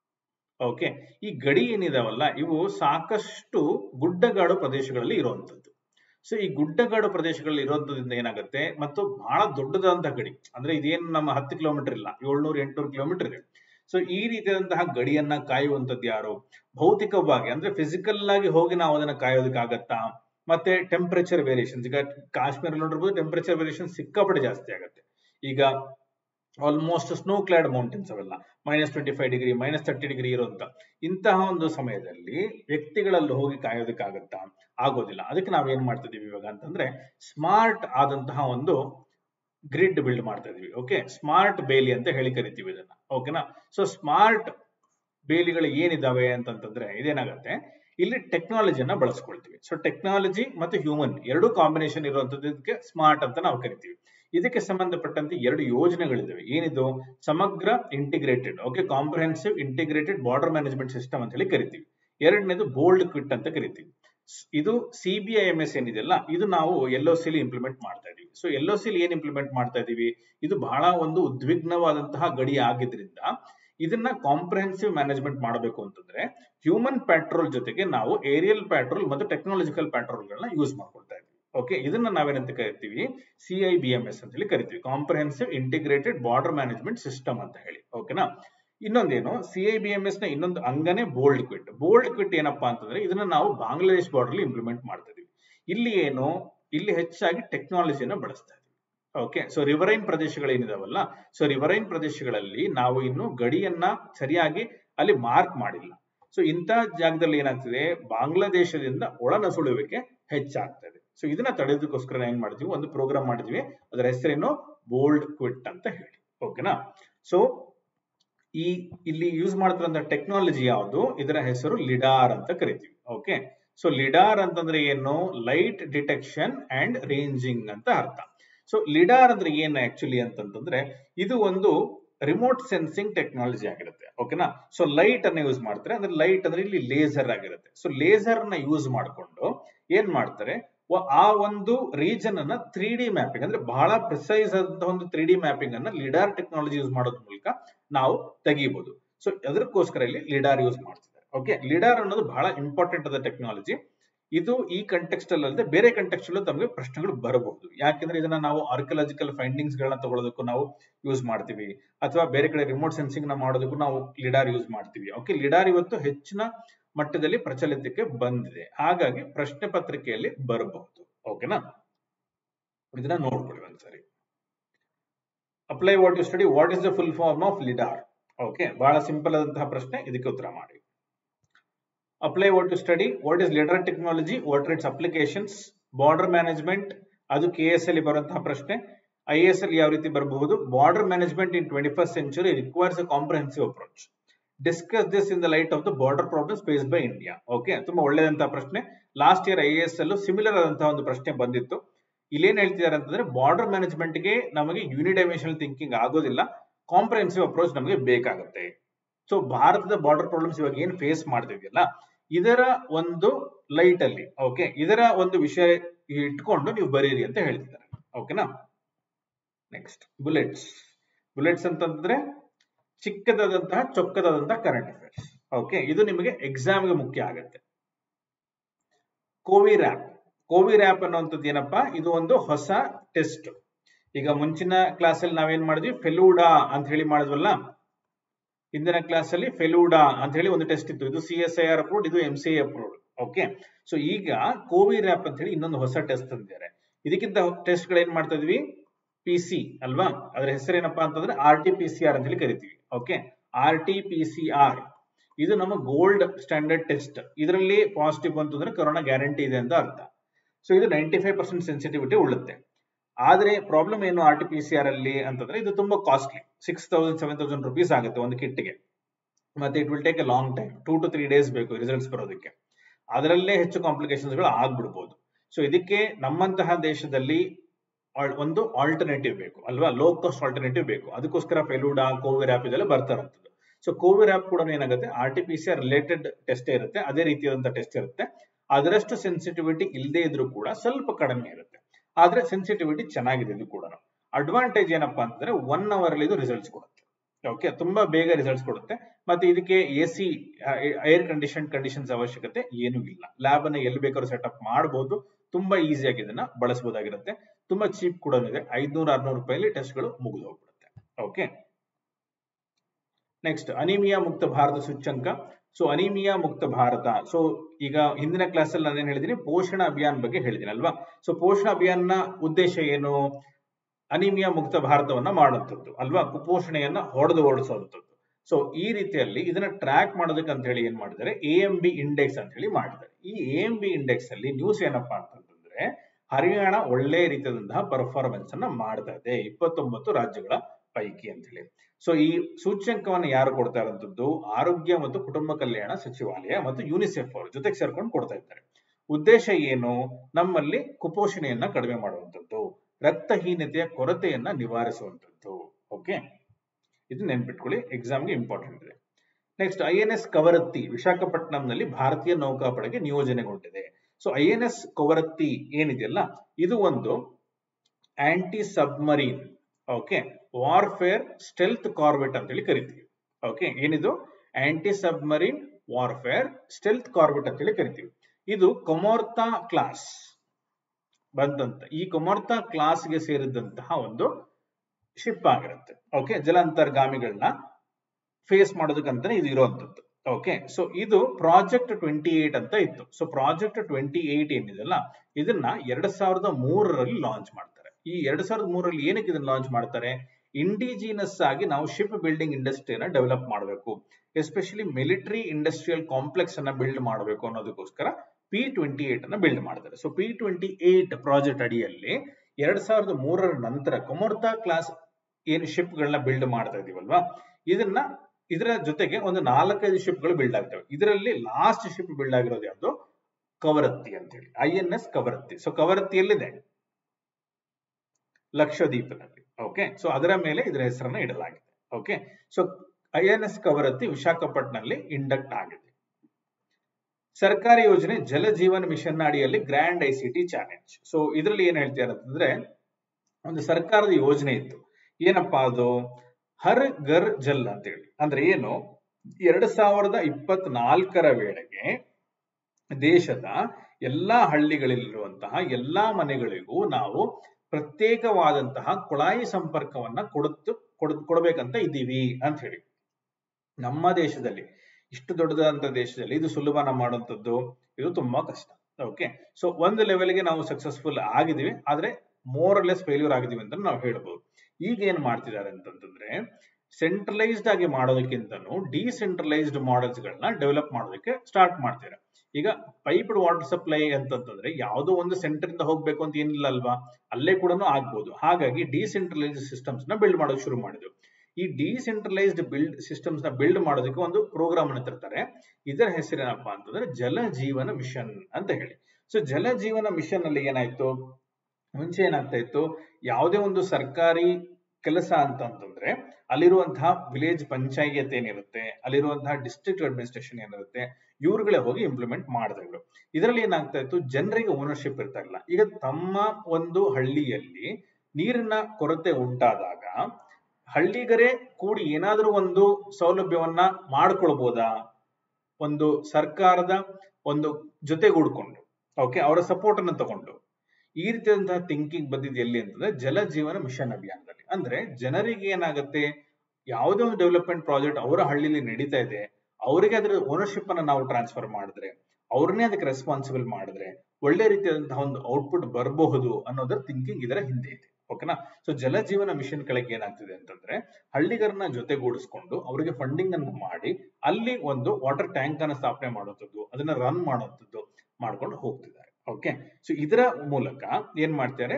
ಓಕೆ ಈ ಗಡಿ ಏನಿದಾವಲ್ಲ ಇವು ಸಾಕಷ್ಟು ಗುಡ್ಡಗಾಡು ಪ್ರದೇಶಗಳಲ್ಲಿ ಇರುವಂತದ್ದು ಸೊ ಈ ಗುಡ್ಡಗಾಡು ಪ್ರದೇಶಗಳಲ್ಲಿ ಇರೋದ್ರಿಂದ ಏನಾಗುತ್ತೆ ಮತ್ತು ಬಹಳ ದೊಡ್ಡದಾದಂತಹ ಗಡಿ ಅಂದ್ರೆ ಇದೇನು ನಮ್ಮ ಹತ್ತು ಕಿಲೋಮೀಟರ್ ಇಲ್ಲ ಏಳ್ನೂರು ಎಂಟುನೂರು ಕಿಲೋಮೀಟರ್ ಇದೆ ಸೊ ಈ ರೀತಿಯಾದಂತಹ ಗಡಿಯನ್ನ ಕಾಯುವಂತದ್ದು ಯಾರು ಭೌತಿಕವಾಗಿ ಅಂದ್ರೆ ಫಿಸಿಕಲ್ ಆಗಿ ಹೋಗಿ ನಾವು ಅದನ್ನ ಕಾಯೋದಕ್ಕಾಗತ್ತಾ ಮತ್ತೆ ಟೆಂಪರೇಚರ್ ವೇರಿಯೇಷನ್ ಈಗ ಕಾಶ್ಮೀರ ನೋಡಿರ್ಬೋದು ಟೆಂಪರೇಚರ್ ವೇರಿಯೇಷನ್ ಸಿಕ್ಕಾಪಟ್ಟೆ ಜಾಸ್ತಿ ಆಗುತ್ತೆ ಈಗ ಆಲ್ಮೋಸ್ಟ್ ಸ್ನೋ ಕ್ಲಾಡ್ ಮೌಂಟೇನ್ಸ್ ಅವೆಲ್ಲ minus twenty five degree minus thirty degree ಇರುವಂತ ಇಂತಹ ಒಂದು ಸಮಯದಲ್ಲಿ ವ್ಯಕ್ತಿಗಳಲ್ಲಿ ಹೋಗಿ ಕಾಯೋದಕ್ಕಾಗತ್ತಾ ಆಗೋದಿಲ್ಲ ಅದಕ್ಕೆ ನಾವ್ ಏನ್ ಮಾಡ್ತಿದೀವಿ ಇವಾಗ ಅಂತಂದ್ರೆ ಸ್ಮಾರ್ಟ್ ಆದಂತಹ ಒಂದು ಗ್ರಿಡ್ ಬಿಲ್ಡ್ ಮಾಡ್ತಾ ಇದೀವಿ ಓಕೆ ಸ್ಮಾರ್ಟ್ ಬೇಲಿ ಅಂತ ಹೇಳಿ ಕರಿತೀವಿ ಇದನ್ನ ಓಕೆನಾ ಸೊ ಸ್ಮಾರ್ಟ್ ಬೇಲಿಗಳು ಏನಿದಾವೆ ಅಂತಂತಂದ್ರೆ ಇದೇನಾಗತ್ತೆ ಇಲ್ಲಿ ಟೆಕ್ನಾಲಜಿಯನ್ನ ಬಳಸ್ಕೊಳ್ತೀವಿ ಸೊ ಟೆಕ್ನಾಲಜಿ ಮತ್ತು ಹ್ಯೂಮನ್ ಎರಡು ಕಾಂಬಿನೇಷನ್ ಇರುವಂತದ್ದಕ್ಕೆ ಸ್ಮಾರ್ಟ್ ಅಂತ ನಾವು ಕರಿತೀವಿ ಇದಕ್ಕೆ ಸಂಬಂಧಪಟ್ಟಂತೆ ಎರಡು ಯೋಜನೆಗಳಿದಾವೆ ಏನಿದು ಸಮಗ್ರ integrated okay comprehensive integrated border management system ಅಂತ ಹೇಳಿ ಕರಿತೀವಿ ಎರಡನೇದು ಬೋಲ್ಡ್ ಕ್ವಿಟ್ ಅಂತ ಕರಿತೀವಿ ಇದು C B I M S ಏನಿದೆಯಲ್ಲ ಇದು ನಾವು ಎಲ್ ಸಿ ಇಂಪ್ಲಿಮೆಂಟ್ ಮಾಡ್ತಾ ಇದೀವಿ ಸೊ ಎಲ್ ಸಿ ಏನ್ ಇಂಪ್ಲಿಮೆಂಟ್ ಮಾಡ್ತಾ ಇದೀವಿ ಇದು ಬಹಳ ಒಂದು ಉದ್ವಿಗ್ನವಾದಂತಹ ಗಡಿ ಆಗಿದ್ರಿಂದ ಇದನ್ನ ಕಾಂಪ್ರಹೆನ್ಸಿವ್ ಮ್ಯಾನೇಜ್ಮೆಂಟ್ ಮಾಡಬೇಕು ಅಂತಂದ್ರೆ ಹ್ಯೂಮನ್ ಪ್ಯಾಟ್ರೋಲ್ ಜೊತೆಗೆ ನಾವು ಏರಿಯಲ್ ಪ್ಯಾಟ್ರೋಲ್ ಮತ್ತು ಟೆಕ್ನಾಲಜಿಕಲ್ ಪ್ಯಾಟ್ರೋಲ್ ಗಳನ್ನ ಯೂಸ್ ಮಾಡ್ಕೊಳ್ತಾ ಇದ್ವಿ ಓಕೆ ಇದನ್ನ ನಾವೇನಂತ ಕರಿತೀವಿ C I B M S ಅಂತ ಹೇಳಿ ಕರಿತೀವಿ comprehensive integrated border management system ಅಂತ ಹೇಳಿ ಓಕೆನಾ ಇನ್ನೊಂದೇನು C I B M S ನ ಇನ್ನೊಂದು ಅಂಗನೇ ಬೋಲ್ಡ್ ಕ್ವಿಟ್ ಬೋಲ್ಡ್ ಕ್ವಿಟ್ ಏನಪ್ಪಾ ಅಂತಂದ್ರೆ ಇದನ್ನ ನಾವು ಬಾಂಗ್ಲಾದೇಶ್ ಬಾರ್ಡರ್ ಇಂಪ್ಲಿಮೆಂಟ್ ಮಾಡ್ತಾ ಇದೀವಿ ಇಲ್ಲಿ ಏನು ಇಲ್ಲಿ ಹೆಚ್ಚಾಗಿ ಟೆಕ್ನಾಲಜಿಯನ್ನ ಬಳಸ್ತಾ ಇದೀವಿ ಓಕೆ ಸೊ ರಿವರೈನ್ ಪ್ರದೇಶಗಳೇನಿದಾವಲ್ಲ ಸೊ ರಿವರೈನ್ ಪ್ರದೇಶಗಳಲ್ಲಿ ನಾವು ಇನ್ನು ಗಡಿಯನ್ನ ಸರಿಯಾಗಿ ಅಲ್ಲಿ ಮಾರ್ಕ್ ಮಾಡಿಲ್ಲ ಸೊ ಇಂಥ ಜಾಗದಲ್ಲಿ ಏನಾಗ್ತದೆ ಬಾಂಗ್ಲಾದೇಶದಿಂದ ಒಳನಸುಳುವಿಕೆ ಹೆಚ್ಚಾಗ್ತದೆ ಸೊ ಇದನ್ನ ತಡೆಯೋದಕ್ಕೋಸ್ಕರ ಏನ್ ಮಾಡ್ತೀವಿ ಒಂದು ಪ್ರೋಗ್ರಾಮ್ ಮಾಡಿದ್ವಿ ಅದರ ಹೆಸರೇನು ಬೋಲ್ಡ್ ಕ್ವಿಟ್ ಅಂತ ಹೇಳಿ ಓಕೆನಾ ಸೊ ಈ ಇಲ್ಲಿ ಯೂಸ್ ಮಾಡ್ತಿರೋ ಟೆಕ್ನಾಲಜಿ ಯಾವುದು ಇದರ ಹೆಸರು ಲಿಡಾರ್ ಅಂತ ಕರಿತೀವಿ ಓಕೆ ಸೊ ಲಿಡಾರ್ ಅಂತಂದ್ರೆ ಏನು ಲೈಟ್ ಡಿಟೆಕ್ಷನ್ ಅಂಡ್ ರೇಂಜಿಂಗ್ ಅಂತ ಅರ್ಥ ಸೊ ಲಿಡಾರ್ ಅಂದ್ರೆ ಏನ್ ಆಕ್ಚುಲಿ ಅಂತಂತಂದ್ರೆ ಇದು ಒಂದು ರಿಮೋಟ್ ಸೆನ್ಸಿಂಗ್ ಟೆಕ್ನಾಲಜಿ ಆಗಿರುತ್ತೆ ಓಕೆನಾ ಸೊ ಲೈಟ್ ಅನ್ನ ಯೂಸ್ ಮಾಡ್ತಾರೆ ಅಂದ್ರೆ ಲೈಟ್ ಅಂದ್ರೆ ಇಲ್ಲಿ ಲೇಸರ್ ಆಗಿರುತ್ತೆ ಸೊ ಲೇಸರ್ ನ ಯೂಸ್ ಮಾಡಿಕೊಂಡು ಏನ್ ಮಾಡ್ತಾರೆ ಆ ಒಂದು ರೀಜನ್ ಅನ್ನ ತ್ರೀ ಡಿ ಮ್ಯಾಪಿಂಗ್ ಅಂದ್ರೆ ಬಹಳ ಪ್ರಿಸೈಸ್ ಆದಂತಹ ಒಂದು ತ್ರೀ ಡಿ ಮ್ಯಾಪಿಂಗ್ ಅನ್ನ ಲಿಡಾರ್ ಟೆಕ್ನಾಲಜಿ ಯೂಸ್ ಮಾಡೋದ್ ಮೂಲಕ ನಾವು ತೆಗಿಬಹುದು ಸೊ ಅದಕ್ಕೋಸ್ಕರ ಇಲ್ಲಿ ಲಿಡಾರ್ ಯೂಸ್ ಮಾಡ್ತಿದ್ದಾರೆ ಓಕೆ ಲಿಡಾರ್ ಅನ್ನೋದು ಬಹಳ ಇಂಪಾರ್ಟೆಂಟ್ ಆದ ಟೆಕ್ನಾಲಜಿ ಇದು ಈ ಕಂಟೆಕ್ಸ್ಟ್ ಅಲ್ಲಿ ಅಲ್ಲದೆ ಬೇರೆ ಕಂಟೆಕ್ಸ್ಟ್ ಅಲ್ಲೂ ತಮಗೆ ಪ್ರಶ್ನೆಗಳು ಬರಬಹುದು ಯಾಕೆಂದ್ರೆ ಇದನ್ನ ನಾವು ಆರ್ಕಿಯಾಲಜಿಕಲ್ ಫೈಂಡಿಂಗ್ಸ್ ಗಳನ್ನ ತಗೊಳ್ಳೋದಕ್ಕೂ ನಾವು ಯೂಸ್ ಮಾಡ್ತೀವಿ ಅಥವಾ ಬೇರೆ ಕಡೆ ರಿಮೋಟ್ ಸೆನ್ಸಿಂಗ್ ನ ಮಾಡೋದಕ್ಕೂ ನಾವು ಲಿಡಾರ್ ಯೂಸ್ ಮಾಡ್ತೀವಿ ಓಕೆ ಲಿಡಾರ್ ಇವತ್ತು ಹೆಚ್ಚಿನ ಮಟ್ಟದಲ್ಲಿ ಪ್ರಚಲಿತಕ್ಕೆ ಬಂದಿದೆ ಹಾಗಾಗಿ ಪ್ರಶ್ನೆ ಪತ್ರಿಕೆಯಲ್ಲಿ ಬರಬಹುದು ಓಕೆನಾ ಇದನ್ನ ನೋಡ್ಕೊಳ್ಳಿ ಒಂದ್ಸರಿ apply what you study what is the full form of LiDAR okay ಬಹಳ ಸಿಂಪಲ್ ಆದಂತಹ ಪ್ರಶ್ನೆ ಇದಕ್ಕೆ ಉತ್ತರ ಮಾಡಿ apply what you study what is LiDAR technology what are its applications border management ಅದು ಕೆ ಎಸ್ ಅಲ್ಲಿ ಬರುವಂತಹ ಪ್ರಶ್ನೆ ಐ ಎಸ್ ಅಲ್ಲಿ ಯಾವ ರೀತಿ ಬರಬಹುದು border management in twenty first century requires a comprehensive approach discuss this in the light of the border problems face by India okay ತುಂಬಾ ಒಳ್ಳೆಯದಂತಹ ಪ್ರಶ್ನೆ ಲಾಸ್ಟ್ ಇಯರ್ ಐ ಎಸ್ ಅಲ್ಲೂ ಸಿಮಿಲರ್ ಆದಂತಹ ಒಂದು ಪ್ರಶ್ನೆ ಬಂದಿತ್ತು ಇಲ್ಲೇನ್ ಹೇಳ್ತಿದ್ದಾರೆ ಅಂತಂದ್ರೆ ಬಾರ್ಡರ್ ಮ್ಯಾನೇಜ್ಮೆಂಟ್ ಗೆ ನಮಗೆ ಯೂನಿಡೈಮೆನ್ಷನಲ್ ಥಿಂಕಿಂಗ್ ಆಗೋದಿಲ್ಲ ಕಾಂಪ್ರಹೆನ್ಸಿವ್ ಅಪ್ರೋಚ್ ನಮಗೆ ಬೇಕಾಗುತ್ತೆ ಸೊ ಭಾರತದ ಬಾರ್ಡರ್ ಪ್ರಾಬ್ಲಮ್ಸ್ ಇವಾಗ ಏನ್ ಫೇಸ್ ಮಾಡ್ತಿದೆಯಲ್ಲ ಇದರ ಒಂದು ಲೈಟ್ ಅಲ್ಲಿ ಓಕೆ ಇದರ ಒಂದು ವಿಷಯ ಇಟ್ಕೊಂಡು ನೀವು ಬರೀರಿ ಅಂತ ಹೇಳ್ತಿದ್ದಾರೆ ಓಕೆನಾ ನೆಕ್ಸ್ಟ್ ಬುಲೆಟ್ಸ್ ಬುಲೆಟ್ಸ್ ಅಂತಂದ್ರೆ ಚಿಕ್ಕದಾದಂತಹ ಚೊಕ್ಕದಾದಂತಹ ಕರೆಂಟ್ ಅಫೇರ್ಸ್ ಓಕೆ ಇದು ನಿಮಗೆ ಎಕ್ಸಾಮ್ಗೆ ಮುಖ್ಯ ಆಗುತ್ತೆ ಕೋವಿ ರ್ಯಾಪ್ ಕೋವಿ ರ್ಯಾಪ್ ಅನ್ನುವಂಥದ್ದು ಏನಪ್ಪಾ ಇದು ಒಂದು ಹೊಸ ಟೆಸ್ಟ್ ಈಗ ಮುಂಚಿನ ಕ್ಲಾಸ್ ಅಲ್ಲಿ ನಾವೇನ್ ಮಾಡಿದ್ವಿ ಫೆಲೂಡಾ ಅಂತ ಹೇಳಿ ಮಾಡಿದ್ವಲ್ಲ ಹಿಂದಿನ ಕ್ಲಾಸ್ ಅಲ್ಲಿ ಫೆಲೂಡಾ ಅಂತ ಹೇಳಿ ಒಂದು ಟೆಸ್ಟ್ ಇತ್ತು ಇದು C S I R approved ಇದು M C I approved okay so ಈಗ ಕೋವಿ ರ್ಯಾಪ್ ಅಂತ ಹೇಳಿ ಇನ್ನೊಂದು ಹೊಸ ಟೆಸ್ಟ್ ತಂದಿದ್ದಾರೆ ಇದಕ್ಕಿಂತ ಟೆಸ್ಟ್ ಗಳು ಏನ್ ಮಾಡ್ತಾ ಇದ್ವಿ ಪಿ ಸಿ ಅಲ್ವಾ ಅದ್ರ ಹೆಸರೇನಪ್ಪಾ ಅಂತಂದ್ರೆ R T P C R ಅಂತ ಹೇಳಿ ಕರಿತೀವಿ okay R T P C R ಇದು ನಮ್ಮ ಗೋಲ್ಡ್ ಸ್ಟ್ಯಾಂಡರ್ಡ್ ಟೆಸ್ಟ್ ಇದರಲ್ಲಿ ಪಾಸಿಟಿವ್ ಬಂತು ಅಂದ್ರೆ ಕೊರೋನಾ ಗ್ಯಾರಂಟಿ ಇದೆ ಅಂತ ಅರ್ಥ ಸೊ ಇದು ನೈಂಟಿ ಫೈವ್ ಪರ್ಸೆಂಟ್ ಸೆನ್ಸಿಟಿವಿಟಿ ಉಳುತ್ತೆ ಆದ್ರೆ ಪ್ರಾಬ್ಲಮ್ ಏನು R T P C R ಅಲ್ಲಿ ಅಂತಂದ್ರೆ ಇದು ತುಂಬಾ costly six thousand seven thousand rupees ಆಗುತ್ತೆ ಒಂದು ಕಿಟ್ಗೆ ಮತ್ತೆ it will take a long time two to three days ಬೇಕು ರಿಸಲ್ಟ್ಸ್ ಬರೋದಕ್ಕೆ ಅದರಲ್ಲೇ ಹೆಚ್ಚು ಕಾಂಪ್ಲಿಕೇಶನ್ಸ್ ಗಳು ಆಗ್ಬಿಡ್ಬೋದು ಸೊ ಇದಕ್ಕೆ ನಮ್ಮಂತಹ ದೇಶದಲ್ಲಿ ಒಂದು ಆಲ್ಟರ್ನೇಟಿವ್ ಬೇಕು ಅಲ್ವಾ ಲೋ ಕಾಸ್ಟ್ ಆಲ್ಟರ್ನೇಟಿವ್ ಬೇಕು ಅದಕ್ಕೋಸ್ಕರ ಫೆಲೂಡಾ ಕೋವಿಡ್ ಆಪ್ ಇದೆಲ್ಲ ಬರ್ತಾ ಇರುತ್ತದೆ ಸೊ ಕೋವಿಡ್ ಆಪ್ ಕೂಡ ಏನಾಗುತ್ತೆ R T P C R related test ಇರುತ್ತೆ ಅದೇ ರೀತಿಯಾದಂತಹ ಟೆಸ್ಟ್ ಇರುತ್ತೆ ಅದರಷ್ಟು ಸೆನ್ಸಿಟಿವಿಟಿ ಇಲ್ಲದೆ ಇದ್ರೂ ಕೂಡ ಸ್ವಲ್ಪ ಕಡಿಮೆ ಇರುತ್ತೆ ಆದ್ರೆ ಸೆನ್ಸಿಟಿವಿಟಿ ಚೆನ್ನಾಗಿದೆ ಇದು ಕೂಡ ಅಡ್ವಾಂಟೇಜ್ ಏನಪ್ಪಾ ಅಂತಂದ್ರೆ ಒನ್ ಅವರ್ ಅಲ್ಲಿ ಇದು ರಿಸಲ್ಟ್ಸ್ ಕೊಡುತ್ತೆ ಓಕೆ ತುಂಬಾ ಬೇಗ ರಿಸಲ್ಟ್ಸ್ ಕೊಡುತ್ತೆ ಮತ್ತೆ ಇದಕ್ಕೆ A C air condition conditions ಅವಶ್ಯಕತೆ ಏನೂ ಇಲ್ಲ ಲ್ಯಾಬ್ ಅನ್ನ ಎಲ್ಲಿ ಬೇಕಾದ್ರೂ ಸೆಟಪ್ ಮಾಡಬಹುದು ತುಂಬಾ ಈಸಿಯಾಗಿ ಇದನ್ನ ಬಳಸಬಹುದಾಗಿರುತ್ತೆ ತುಂಬಾ ಚೀಪ್ ಕೂಡ ಇದೆ ಐದ್ನೂರ ಆರ್ನೂರು ರೂಪಾಯಲ್ಲಿ ಟೆಸ್ಟ್ ಗಳು ಮುಗಿದು ಹೋಗ್ಬಿಡುತ್ತೆ ಓಕೆ ನೆಕ್ಸ್ಟ್ ಅನಿಮಿಯಾ ಮುಕ್ತ ಭಾರತ ಸೂಚ್ಯಂಕ ಸೊ ಅನಿಮಿಯಾ ಮುಕ್ತ ಭಾರತ ಸೊ ಈಗ ಹಿಂದಿನ ಕ್ಲಾಸ್ ಅಲ್ಲಿ ನಾನೇನ್ ಹೇಳಿದೀನಿ ಪೋಷಣ ಅಭಿಯಾನ್ ಬಗ್ಗೆ ಹೇಳಿದೀನಿ ಅಲ್ವಾ ಸೊ ಪೋಷಣ ಅಭಿಯಾನ್ನ ಉದ್ದೇಶ ಏನು ಅನಿಮಿಯಾ ಮುಕ್ತ ಭಾರತವನ್ನ ಮಾಡುವಂಥದ್ದು ಅಲ್ವಾ ಕುಪೋಷಣೆಯನ್ನ ಹೊಡೆದು ಓಡಿಸುವಂಥದ್ದು ಸೊ ಈ ರೀತಿಯಲ್ಲಿ ಇದನ್ನ ಟ್ರ್ಯಾಕ್ ಮಾಡೋದಕ್ಕೆ ಅಂತ ಹೇಳಿ ಏನ್ ಮಾಡಿದ್ದಾರೆ ಎ ಎಂ ಬಿ ಇಂಡೆಕ್ಸ್ ಅಂತ ಹೇಳಿ ಮಾಡಿದ್ದಾರೆ ಈ ಎ ಎಂ ಬಿ ಇಂಡೆಕ್ಸ್ ಅಲ್ಲಿ ನ್ಯೂಸ್ ಏನಪ್ಪಾ ಅಂತಂದ್ರೆ ಹರಿಯಾಣ ಒಳ್ಳೆ ರೀತಿಯಾದಂತಹ ಪರ್ಫಾರ್ಮೆನ್ಸ್ ಅನ್ನ ಮಾಡ್ತಾ ಇದೆ ಇಪ್ಪತ್ತೊಂಬತ್ತು ರಾಜ್ಯಗಳ ಪೈಕಿ ಅಂತ ಹೇಳಿ ಸೊ ಈ ಸೂಚ್ಯಂಕವನ್ನು ಯಾರು ಕೊಡ್ತಾ ಇರುವಂತದ್ದು ಆರೋಗ್ಯ ಮತ್ತು ಕುಟುಂಬ ಕಲ್ಯಾಣ ಸಚಿವಾಲಯ ಮತ್ತು ಯುನಿಸೆಫ್ ಅವರು ಜೊತೆಗೆ ಸೇರ್ಕೊಂಡು ಕೊಡ್ತಾ ಇದ್ದಾರೆ ಉದ್ದೇಶ ಏನು ನಮ್ಮಲ್ಲಿ ಕುಪೋಷಣೆಯನ್ನ ಕಡಿಮೆ ಮಾಡುವಂತದ್ದು ರಕ್ತಹೀನತೆಯ ಕೊರತೆಯನ್ನ ನಿವಾರಿಸುವಂತದ್ದು ಓಕೆ ಇದು ನೆನ್ಪಿಟ್ಕೊಳ್ಳಿ ಎಕ್ಸಾಮ್ಗೆ ಇಂಪಾರ್ಟೆಂಟ್ ಇದೆ next I N S Kavaratti ವಿಶಾಖಪಟ್ಟಣಂನಲ್ಲಿ ಭಾರತೀಯ ನೌಕಾಪಡೆಗೆ ನಿಯೋಜನೆಗೊಂಡಿದೆ so I N S Kavaratti ಏನಿದೆಯಲ್ಲ ಇದು ಒಂದು anti submarine okay warfare stealth corvette ಅಂತ ಹೇಳಿ ಕರಿತೀವಿ ಓಕೆ ಏನಿದು anti submarine warfare stealth corvette ಅಂತ ಹೇಳಿ ಕರಿತೀವಿ ಇದು ಕೊಮೋರ್ತಾ ಕ್ಲಾಸ್ ಬಂದಂತ ಈ ಕೊಮೋರ್ತಾ ಕ್ಲಾಸ್ಗೆ ಸೇರಿದಂತಹ ಒಂದು ಶಿಪ್ ಆಗಿರುತ್ತೆ ಓಕೆ ಜಲಾಂತರ್ಗಾಮಿಗಳನ್ನ ಫೇಸ್ ಮಾಡೋದಕ್ಕಂತಾನೆ ಇದು ಇರುವಂತದ್ದು ಓಕೆ ಸೊ ಇದು ಪ್ರಾಜೆಕ್ಟ್ ಟ್ವೆಂಟಿ ಏಟ್ ಅಂತ ಇತ್ತು ಸೊ ಪ್ರಾಜೆಕ್ಟ್ ಟ್ವೆಂಟಿ ಏಟ್ ಏನಿದೆಲ್ಲ ಇದನ್ನ ಎರಡ್ ಸಾವಿರದ ಮೂರರಲ್ಲಿ ಲಾಂಚ್ ಮಾಡ್ತಾರೆ ಈ ಎರಡ್ ಸಾವಿರದ ಮೂರರಲ್ಲಿ ಏನಕ್ಕೆ ಇದನ್ನ ಲಾಂಚ್ ಮಾಡ್ತಾರೆ ಇಂಡಿಜಿನಸ್ ಆಗಿ ನಾವು ಶಿಪ್ ಬಿಲ್ಡಿಂಗ್ ಇಂಡಸ್ಟ್ರಿಯನ್ನ ಡೆವಲಪ್ ಮಾಡಬೇಕು ಎಸ್ಪೆಷಲಿ ಮಿಲಿಟರಿ ಇಂಡಸ್ಟ್ರಿಯಲ್ ಕಾಂಪ್ಲೆಕ್ಸ್ ಅನ್ನ ಬಿಲ್ಡ್ ಮಾಡಬೇಕು ಅನ್ನೋದಕ್ಕೋಸ್ಕರ ಪಿ ಟ್ವೆಂಟಿ ಏಟ್ ಅನ್ನ ಬಿಲ್ಡ್ ಮಾಡ್ತಾರೆ so P twenty eight project ಅಡಿಯಲ್ಲಿ ಎರಡ್ ಸಾವಿರದ ಮೂರರ ನಂತರ ಕೊಮೋರ್ತಾ ಕ್ಲಾಸ್ ಏನು ಶಿಪ್ ಗಳನ್ನ ಬಿಲ್ಡ್ ಮಾಡ್ತಾ ಇದೀವಲ್ವಾ ಇದನ್ನ ಇದರ ಜೊತೆಗೆ ಒಂದು ನಾಲ್ಕೈದು ಶಿಪ್ ಗಳು ಬಿಲ್ಡ್ ಆಗ್ತವೆ ಇದರಲ್ಲಿ ಲಾಸ್ಟ್ ಶಿಪ್ ಬಿಲ್ಡ್ ಆಗಿರೋದು ಯಾವುದು ಕವರತ್ತಿ ಅಂತ ಹೇಳಿ I N S Kavaratti so Kavaratti ಎಲ್ಲಿದೆ ಲಕ್ಷದ್ವೀಪದಲ್ಲಿ ಓಕೆ ಸೊ ಅದರ ಮೇಲೆ ಇದರ ಹೆಸರನ್ನ ಇಡಲಾಗಿದೆ okay so I N S Kavaratti ವಿಶಾಖಪಟ್ಟಣದಲ್ಲಿ ಇಂಡಕ್ಟ್ ಆಗಿದೆ ಸರ್ಕಾರಿ ಯೋಜನೆ ಜಲ ಜೀವನ್ ಮಿಷನ್ ಅಡಿಯಲ್ಲಿ grand I C T challenge so ಇದರಲ್ಲಿ ಏನ್ ಹೇಳ್ತಾರೆ ಅಂತಂದ್ರೆ ಒಂದು ಸರ್ಕಾರದ ಯೋಜನೆ ಇತ್ತು ಏನಪ್ಪಾ ಅದು ಹರ್ ಗರ್ ಜಲ್ ಅಂತ ಹೇಳಿ ಅಂದ್ರೆ ಏನು ಎರಡ್ ಸಾವಿರದ ಇಪ್ಪತ್ನಾಲ್ಕರ ವೇಳೆಗೆ ದೇಶದ ಎಲ್ಲಾ ಹಳ್ಳಿಗಳಲ್ಲಿರುವಂತಹ ಎಲ್ಲಾ ಮನೆಗಳಿಗೂ ನಾವು ಪ್ರತ್ಯೇಕವಾದಂತಹ ಕೊಳಾಯಿ ಸಂಪರ್ಕವನ್ನ ಕೊಡುತ್ತು ಕೊಡ್ ಕೊಡ್ಬೇಕಂತ ಇದ್ದೀವಿ ಅಂತ ಹೇಳಿ ನಮ್ಮ ದೇಶದಲ್ಲಿ ಇಷ್ಟು ದೊಡ್ಡದಾದಂತ ದೇಶದಲ್ಲಿ ಇದು ಸುಲಭನ ಮಾಡುವಂತದ್ದು ಇದು ತುಂಬಾ ಕಷ್ಟ ಓಕೆ ಸೊ ಒಂದು ಲೆವೆಲ್ಗೆ ನಾವು ಸಕ್ಸಸ್ಫುಲ್ ಆಗಿದೀವಿ ಆದ್ರೆ ಮೋರ್ ಲೆಸ್ ಫೇಲ್ಯೂರ್ ಆಗಿದೀವಿ ಅಂತ ನಾವು ಹೇಳ್ಬೋದು ಈಗ ಏನ್ ಮಾಡ್ತಿದ್ದಾರೆ ಅಂತಂತಂದ್ರೆ ಸೆಂಟ್ರಲೈಸ್ಡ್ ಆಗಿ ಮಾಡೋದಕ್ಕಿಂತನೂ ಡಿಸೆಂಟ್ರಲೈಸ್ಡ್ ಮಾಡೆಲ್ಸ್ ಗಳನ್ನ ಡೆವಲಪ್ ಮಾಡೋದಕ್ಕೆ ಸ್ಟಾರ್ಟ್ ಮಾಡ್ತಾರೆ ಈಗ ಪೈಪ್ಡ್ ವಾಟರ್ ಸಪ್ಲೈ ಅಂತಂತಂದ್ರೆ ಯಾವುದೋ ಒಂದು ಸೆಂಟರ್ ಇಂದ ಹೋಗ್ಬೇಕು ಅಂತ ಏನಿಲ್ಲ ಅಲ್ವಾ ಅಲ್ಲೇ ಕೂಡ ಆಗ್ಬೋದು ಹಾಗಾಗಿ ಡಿಸೆಂಟ್ರಲೈಸ್ಡ್ ಸಿಸ್ಟಮ್ಸ್ ನ ಬಿಲ್ಡ್ ಮಾಡೋಕೆ ಶುರು ಮಾಡಿದ್ರು ಈ ಡಿಸೆಂಟ್ರಲೈಸ್ಡ್ ಬಿಲ್ಡ್ ಸಿಸ್ಟಮ್ಸ್ ನ ಬಿಲ್ಡ್ ಮಾಡೋದಕ್ಕೆ ಒಂದು ಪ್ರೋಗ್ರಾಮ್ ಅನ್ನು ತರ್ತಾರೆ ಇದರ ಹೆಸರೇನಪ್ಪಾ ಅಂತಂದ್ರೆ ಜಲ ಜೀವನ ಮಿಷನ್ ಅಂತ ಹೇಳಿ ಸೊ ಜಲ ಜೀವನ ಮಿಷನ್ ಅಲ್ಲಿ ಏನಾಯ್ತು ಮುಂಚೆ ಏನಾಗ್ತಾ ಇತ್ತು ಯಾವುದೇ ಒಂದು ಸರ್ಕಾರಿ ಕೆಲಸ ಅಂತಂತಂದ್ರೆ ಅಲ್ಲಿರುವಂತಹ ವಿಲೇಜ್ ಪಂಚಾಯತ್ ಏನಿರುತ್ತೆ ಅಲ್ಲಿರುವಂತಹ ಡಿಸ್ಟ್ರಿಕ್ಟ್ ಅಡ್ಮಿನಿಸ್ಟ್ರೇಷನ್ ಏನಿರುತ್ತೆ ಇವ್ರುಗಳೇ ಹೋಗಿ ಇಂಪ್ಲಿಮೆಂಟ್ ಮಾಡ್ತಾ ಇದ್ರು ಇದರಲ್ಲಿ ಏನಾಗ್ತಾ ಇತ್ತು ಜನರಿಗೆ ಓನರ್ಶಿಪ್ ಇರ್ತಾ ಇಲ್ಲ ಈಗ ತಮ್ಮ ಒಂದು ಹಳ್ಳಿಯಲ್ಲಿ ನೀರಿನ ಕೊರತೆ ಉಂಟಾದಾಗ ಹಳ್ಳಿಗರೇ ಕೂಡಿ ಏನಾದರೂ ಒಂದು ಸೌಲಭ್ಯವನ್ನ ಮಾಡ್ಕೊಳ್ಬೋದಾ ಒಂದು ಸರ್ಕಾರದ ಒಂದು ಜೊತೆಗೂಡ್ಕೊಂಡು ಓಕೆ ಅವರ ಸಪೋರ್ಟ್ ಅನ್ನು ತಗೊಂಡು ಈ ರೀತಿಯಾದಂತಹ ಥಿಂಕಿಂಗ್ ಬಂದಿದ್ದು ಎಲ್ಲಿ ಅಂತಂದ್ರೆ ಜಲ ಜೀವನ ಮಿಷನ್ ಅಭಿಯಾನದಲ್ಲಿ ಅಂದ್ರೆ ಜನರಿಗೆ ಏನಾಗುತ್ತೆ ಯಾವುದೇ ಒಂದು ಡೆವಲಪ್ಮೆಂಟ್ ಪ್ರಾಜೆಕ್ಟ್ ಅವರ ಹಳ್ಳಿಲಿ ನಡೀತಾ ಇದೆ ಅವರಿಗೆ ಅದರ ಓನರ್ಶಿಪ್ ಅನ್ನ ನಾವು ಟ್ರಾನ್ಸ್ಫರ್ ಮಾಡಿದ್ರೆ ಅವ್ರನ್ನೇ ಅದಕ್ಕೆ ರೆಸ್ಪಾನ್ಸಿಬಲ್ ಮಾಡಿದ್ರೆ ಒಳ್ಳೆ ರೀತಿಯಾದಂತಹ ಒಂದು ಔಟ್ಪುಟ್ ಬರಬಹುದು ಅನ್ನೋದರ ಥಿಂಕಿಂಗ್ ಇದರ ಹಿಂದೆ ಇದೆ ಓಕೆನಾ ಸೊ ಜಲ ಜೀವನ ಮಿಷನ್ ಕೆಳಗೆ ಏನಾಗ್ತಿದೆ ಅಂತಂದ್ರೆ ಹಳ್ಳಿಗರನ್ನ ಜೊತೆಗೂಡಿಸ್ಕೊಂಡು ಅವರಿಗೆ ಫಂಡಿಂಗ್ ಅನ್ನು ಮಾಡಿ ಅಲ್ಲಿ ಒಂದು ವಾಟರ್ ಟ್ಯಾಂಕ್ ಅನ್ನ ಸ್ಥಾಪನೆ ಮಾಡುವಂಥದ್ದು ಅದನ್ನ ರನ್ ಮಾಡುವಂಥದ್ದು ಮಾಡ್ಕೊಂಡು ಹೋಗ್ತಿದ್ದಾರೆ ಓಕೆ ಸೊ ಇದರ ಮೂಲಕ ಏನ್ ಮಾಡ್ತಾರೆ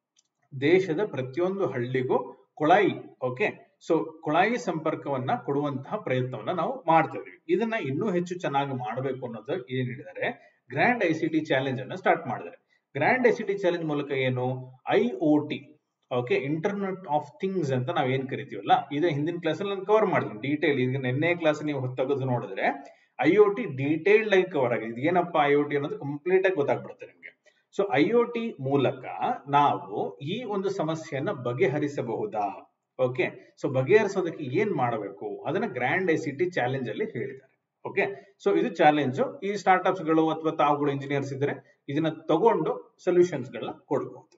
ದೇಶದ ಪ್ರತಿಯೊಂದು ಹಳ್ಳಿಗೂ ಕೊಳಾಯಿ ಓಕೆ ಸೊ ಕೊಳಾಯಿ ಸಂಪರ್ಕವನ್ನ ಕೊಡುವಂತಹ ಪ್ರಯತ್ನವನ್ನ ನಾವು ಮಾಡ್ತಾ ಇದೀವಿ ಇದನ್ನ ಇನ್ನೂ ಹೆಚ್ಚು ಚೆನ್ನಾಗಿ ಮಾಡಬೇಕು ಅನ್ನೋದು ಏನ್ ಹೇಳಿದ್ದಾರೆ grand I C T challenge ಅನ್ನ ಸ್ಟಾರ್ಟ್ ಮಾಡಿದ್ದಾರೆ grand I C T challenge ಮೂಲಕ ಏನು I O T okay internet of things ಅಂತ ನಾವ್ ಏನ್ ಕರಿತೀವಲ್ಲ ಇದು ಹಿಂದಿನ ಕ್ಲಾಸ್ ಅಲ್ಲಿ ನಾನು ಕವರ್ ಮಾಡಿದ್ದೀನಿ ಡೀಟೇಲ್ ಈಗ ನಿನ್ನೆ ಕ್ಲಾಸ್ ನೀವು ತೆಗೆದು ನೋಡಿದ್ರೆ ಐ ಒ ಟಿ ಡೀಟೇಲ್ಡ್ ಆಗಿ ಕವರ್ ಆಗಿದೆ ಇದು ಏನಪ್ಪ ಐ ಒ ಟಿ ಅನ್ನೋದು ಕಂಪ್ಲೀಟ್ ಆಗಿ ಗೊತ್ತಾಗ್ಬಿಡುತ್ತೆ ನಿಮ್ಗೆ ಸೊ ಐ ಒ ಟಿ ಮೂಲಕ ನಾವು ಈ ಒಂದು ಸಮಸ್ಯೆಯನ್ನ ಬಗೆಹರಿಸಬಹುದಾ ಓಕೆ ಸೊ ಬಗೆಹರಿಸೋದಕ್ಕೆ ಏನ್ ಮಾಡಬೇಕು ಅದನ್ನ grand I C T challenge ಅಲ್ಲಿ ಹೇಳಿದ್ದಾರೆ ಓಕೆ ಸೊ ಇದು ಚಾಲೆಂಜ್ ಈ ಸ್ಟಾರ್ಟ್ಅಪ್ಸ್ ಗಳು ಅಥವಾ ತಾವುಗಳು ಇಂಜಿನಿಯರ್ಸ್ ಇದ್ರೆ ಇದನ್ನ ತಗೊಂಡು ಸೊಲ್ಯೂಷನ್ಸ್ ಗಳನ್ನ ಕೊಡಬಹುದು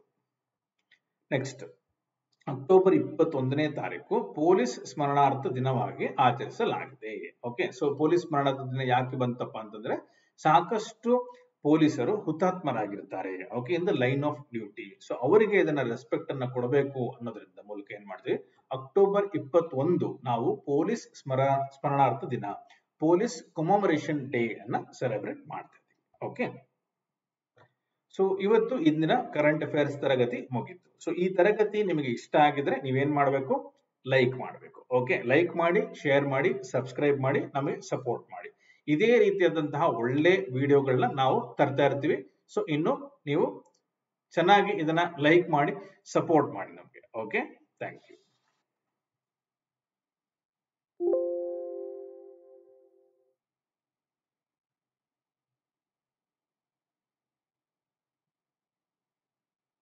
ನೆಕ್ಸ್ಟ್ ಅಕ್ಟೋಬರ್ ಇಪ್ಪತ್ತೊಂದನೇ ತಾರೀಕು ಪೊಲೀಸ್ ಸ್ಮರಣಾರ್ಥ ದಿನವಾಗಿ ಆಚರಿಸಲಾಗಿದೆ ಓಕೆ ಸೊ ಪೊಲೀಸ್ ಸ್ಮರಣಾರ್ಥ ದಿನ ಯಾಕೆ ಬಂತಪ್ಪ ಅಂತಂದ್ರೆ ಸಾಕಷ್ಟು ಪೊಲೀಸರು ಹುತಾತ್ಮರಾಗಿರ್ತಾರೆ okay in the line of duty so ಅವರಿಗೆ ಇದನ್ನ ರೆಸ್ಪೆಕ್ಟ್ ಅನ್ನ ಕೊಡಬೇಕು ಅನ್ನೋದ್ರಿಂದ ಮೂಲಕ ಏನ್ ಮಾಡ್ತೀವಿ ಅಕ್ಟೋಬರ್ ಇಪ್ಪತ್ತೊಂದು ನಾವು ಪೊಲೀಸ್ ಸ್ಮರ ಸ್ಮರಣಾರ್ಥ ದಿನ ಪೊಲೀಸ್ ಕೊಮಮರೇಷನ್ ಡೇ ಅನ್ನ ಸೆಲೆಬ್ರೇಟ್ ಮಾಡ್ತೀವಿ ಓಕೆ ಸೊ ಇವತ್ತು ಇಂದಿನ ಕರೆಂಟ್ ಅಫೇರ್ಸ್ ತರಗತಿ ಮುಗೀತು ಸೊ ಈ ತರಗತಿ ನಿಮಗೆ ಇಷ್ಟ ಆಗಿದ್ರೆ ನೀವೇನ್ ಮಾಡಬೇಕು ಲೈಕ್ ಮಾಡಬೇಕು ಓಕೆ ಲೈಕ್ ಮಾಡಿ ಶೇರ್ ಮಾಡಿ ಸಬ್ಸ್ಕ್ರೈಬ್ ಮಾಡಿ ನಮಗೆ ಸಪೋರ್ಟ್ ಮಾಡಿ ಇದೇ ರೀತಿಯಾದಂತಹ ಒಳ್ಳೆ ವಿಡಿಯೋಗಳನ್ನ ನಾವು ತರ್ತಾ ಇರ್ತೀವಿ ಸೊ ಇನ್ನು ನೀವು ಚೆನ್ನಾಗಿ ಇದನ್ನ ಲೈಕ್ ಮಾಡಿ ಸಪೋರ್ಟ್ ಮಾಡಿ ನಮಗೆ ಓಕೆ ಥ್ಯಾಂಕ್ ಯು